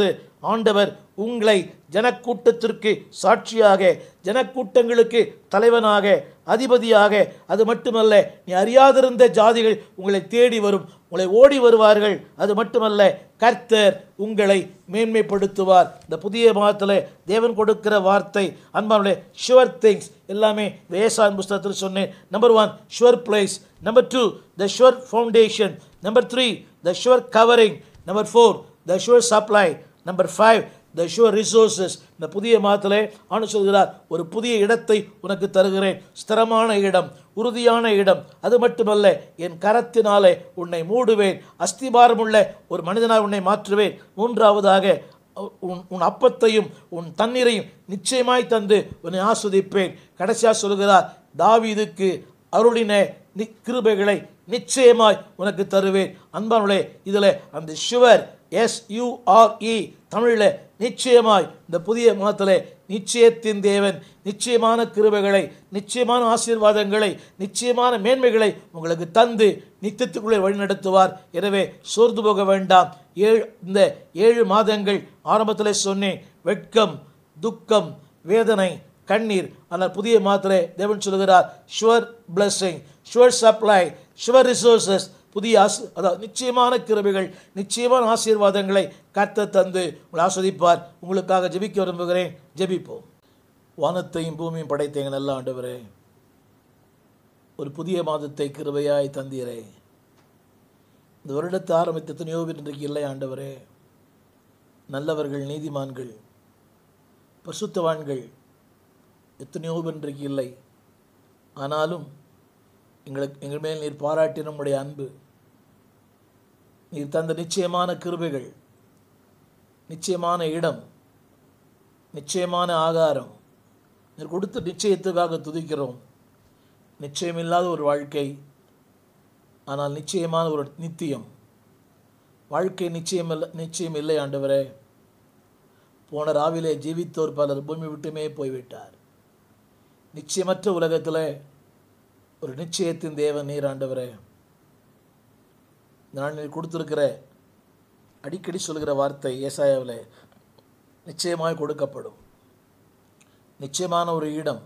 ஆண்டவர் உங்களை ஜனக்கூட்டத்திற்கு சாட்சியாக ஜனக்கூட்டங்களுக்கு தலைவனாக அதிபதியாக அது மட்டுமல்ல நீ அறியாதிருந்த ஜாதிகள் உங்களை தேடி வரும் உங்களை ஓடி வருவார்கள் அது மட்டுமல்ல கர்த்தர் உங்களை மேன்மைப்படுத்துவார் இந்த புதிய மாதத்தில் தேவன் கொடுக்கிற வார்த்தை அன்பானுடைய ஷுவர் திங்ஸ் எல்லாமே இந்த ஏசான் புஸ்தகத்தில் சொன்னேன் number one sure place number two the sure foundation number three the sure covering number four the sure supply number five the sure resources இந்த புதிய மாதத்திலே ஆண்டு சொல்கிறார் ஒரு புதிய இடத்தை உனக்கு தருகிறேன் ஸ்திரமான இடம் உறுதியான இடம் அது மட்டுமல்ல என் கரத்தினாலே உன்னை மூடுவேன் அஸ்திபாரமுள்ள ஒரு மனிதனாக உன்னை மாற்றுவேன் மூன்றாவதாக உன் உன் அப்பத்தையும் உன் தண்ணீரையும் நிச்சயமாய் தந்து உன்னை ஆஸ்வதிப்பேன் கடைசியாக சொல்கிறார் தாவீதுக்கு அருளின நி கிருபைகளை நிச்சயமாய் உனக்கு தருவேன் அன்பானுடைய இதில் அந்த ஷுவர் எஸ் யூஆர்இ தமிழில் நிச்சயமாய் இந்த புதிய மாதத்தில் நிச்சயத்தின் தேவன் நிச்சயமான கிருபைகளை நிச்சயமான ஆசீர்வாதங்களை நிச்சயமான மேன்மைகளை உங்களுக்கு தந்து நித்தியத்துக்குள்ளே வழிநடத்துவார் எனவே சோர்ந்து போக வேண்டாம் ஏழு இந்த ஏழு மாதங்கள் ஆரம்பத்தில் சொன்னேன் வெட்கம் துக்கம் வேதனை கண்ணீர் ஆனால் புதிய மாத்திரை தேவன் சொல்கிறார் sure blessing sure supply sure resources புதிய ஆசு அதாவது நிச்சயமான கிருபைகள் நிச்சயமான ஆசீர்வாதங்களை கர்த்த தந்து உங்களை ஆஸ்வதிப்பார் உங்களுக்காக ஜெபிக்க விரும்புகிறேன் ஜெபிப்போம் வானத்தையும் பூமியும் படைத்த எங்கள் நல்ல ஆண்டவரே ஒரு புதிய மாதத்தை கிருபையாய் தந்தீரே இந்த வருடத்தை ஆரம்பித்த எத்தனையோ பேர் இன்றைக்கு இல்லை ஆண்டவரே நல்லவர்கள் நீதிமான்கள் பசுத்தவான்கள் எத்தனையோ பேர் இன்றைக்கு இல்லை ஆனாலும் எங்களுக்கு எங்கள் மேல் நீர் பாராட்டின நம்முடைய அன்பு நீர் தந்த நிச்சயமான கிருபைகள் நிச்சயமான இடம் நிச்சயமான ஆகாரம் நீர் கொடுத்த நிச்சயத்துக்காக துதிக்கிறோம் நிச்சயமில்லாத ஒரு வாழ்க்கை ஆனால் நிச்சயமான ஒரு நித்தியம் வாழ்க்கை நிச்சயம் இல்லை நிச்சயம் இல்லை ஆண்டவரே போன ராவிலே ஜீவித்தோர் பலர் பூமி விட்டுமே போய்விட்டார் நிச்சயமற்ற உலகத்தில் ஒரு நிச்சயத்தின் தேவன் நீர் ஆண்டவரே நான் நீர் கொடுத்துருக்கிற அடிக்கடி சொல்கிற வார்த்தை ஏசாயாவில் நிச்சயமாய் கொடுக்கப்படும் நிச்சயமான ஒரு இடம்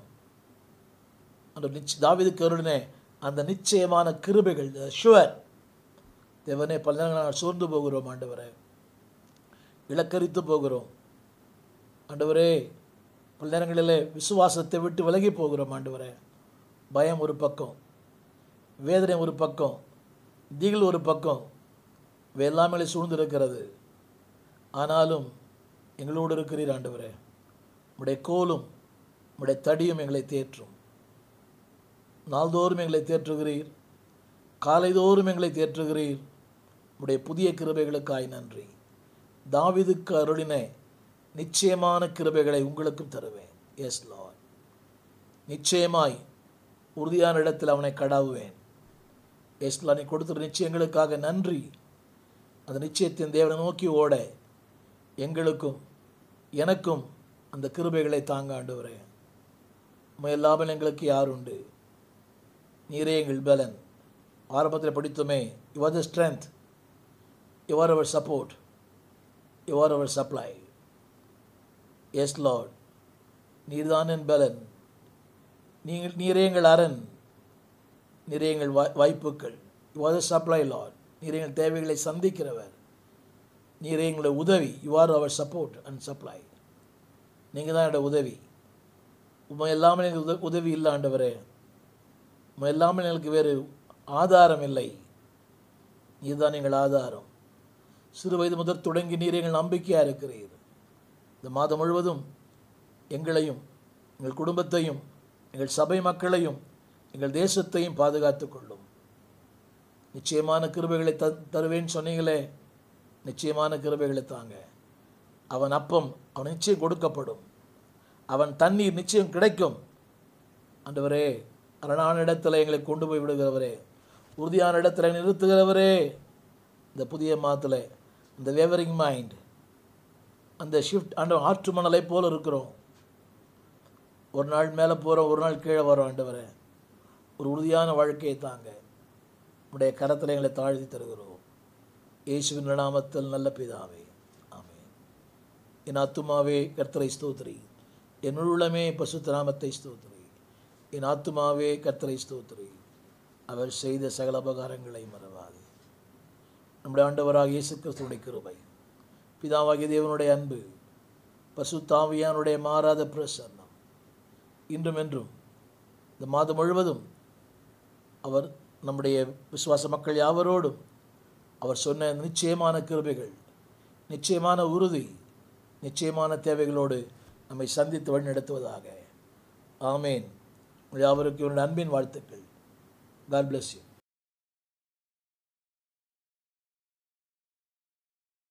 அந்த நிச்ச தாவிதுக்கு அருளினே அந்த நிச்சயமான கிருபைகள் ஷுவர் தேவனே பல நேரங்கள் நாங்கள் சோர்ந்து போகிறோம் ஆண்டவரே இலக்கரித்து போகிறோம் ஆண்டவரே பல நேரங்களில் விசுவாசத்தை விட்டு விலகி போகிறோம் ஆண்டவரே பயம் ஒரு பக்கம் வேதனை ஒரு பக்கம் திகில் ஒரு பக்கம் இவை எல்லாமே சூழ்ந்திருக்கிறது ஆனாலும் எங்களோடு இருக்கிறீர் ஆண்டவரே உடைய கோலும் உடைய தடியும் எங்களை தேற்றும் நாள்தோறும் எங்களை தேற்றுகிறீர் காலைதோறும் எங்களை தேற்றுகிறீர் உடைய புதிய கிருபைகளுக்காய் நன்றி தாவிதுக்கு அருளின நிச்சயமான கிருபைகளை உங்களுக்கும் தருவேன் எஸ் லார்ட் நிச்சயமாய் உறுதியான இடத்தில் அவனை கடாவுவேன் எஸ்லா நீ கொடுத்த நிச்சயங்களுக்காக நன்றி அந்த நிச்சயத்தின் தேவனை நோக்கி ஓட எங்களுக்கும் எனக்கும் அந்த கிருபைகளை தாங்க ஆண்டவரே இல்லாமல் எங்களுக்கு யார் உண்டு நீரே எங்கள் பலன் ஆரம்பத்தில் படித்தோமே you are the strength you are our support you are our supply yes Lord நீர்தான் என் பலன் நீங்கள் நீரே எங்கள் அரண் நீரே எங்கள் வாய் வாய்ப்புகள் you are the supply Lord நீர் எங்கள் தேவைகளை சந்திக்கிறவர் நீரே எங்களை உதவி you are our support and supply நீங்கள் தான் என்னோட உதவி உண்மை இல்லாமல் எங்களுக்கு உத உதவி இல்லை ஆண்டவரே உண்மை இல்லாமல் எங்களுக்கு வேறு ஆதாரம் இல்லை நீர் தான் எங்கள் ஆதாரம் சிறு வயது முதல் தொடங்கி நீர் எங்கள் நம்பிக்கையாக இருக்கிறீர் இந்த மாதம் முழுவதும் எங்களையும் எங்கள் குடும்பத்தையும் எங்கள் சபை மக்களையும் எங்கள் தேசத்தையும் பாதுகாத்து கொள்ளும் நிச்சயமான கிருபைகளை த தருவேன்னு சொன்னீங்களே நிச்சயமான கிருபைகளை தாங்க அவன் அப்பம் அவன் நிச்சயம் கொடுக்கப்படும் அவன் தண்ணீர் நிச்சயம் கிடைக்கும் ஆண்டவரே அரணான இடத்துல எங்களை கொண்டு போய் விடுகிறவரே உறுதியான இடத்துல நிறுத்துகிறவரே இந்த புதிய மாதத்தில் இந்த வேவரிங் மைண்ட் அந்த ஷிஃப்ட் ஆண்ட ஆற்று மணலை போல் இருக்கிறோம் ஒரு நாள் மேலே போகிறோம் ஒரு நாள் கீழே வரோம் ஆண்டவரே ஒரு உறுதியான வாழ்க்கையை தாங்க உடைய கரத்தில் எங்களை தாழ்த்தி தருகிறோம் இயேசுவின் நாமத்தில் நல்ல பிதாவே ஆமென் என் ஆத்துமாவே கர்த்தரை ஸ்தோத்திரி என் உள்ளமே பசுத்த நாமத்தை ஸ்தோத்திரி என் ஆத்துமாவே கர்த்தரை ஸ்தோத்திரி அவர் செய்த சகல உபகாரங்களை மறவாது நம்முடைய ஆண்டவராக இயேசு கிறிஸ்துவுடைய கிருபை பிதாவாகிய தேவனுடைய அன்பு பசுத்தாவியானுடைய மாறாத பிரசன்னம் இன்றும் என்றும் இந்த மாதம் முழுவதும் அவர் நம்முடைய விசுவாச மக்கள் யாவரோடும் அவர் சொன்ன நிச்சயமான கிருபைகள் நிச்சயமான உறுதி நிச்சயமான தேவைகளோடு நம்மை சந்தித்து வழிநடத்துவதாக ஆமேன் உங்கள் யாவருக்கும் என்னுடைய அன்பின் வாழ்த்துக்கள் காட் bless you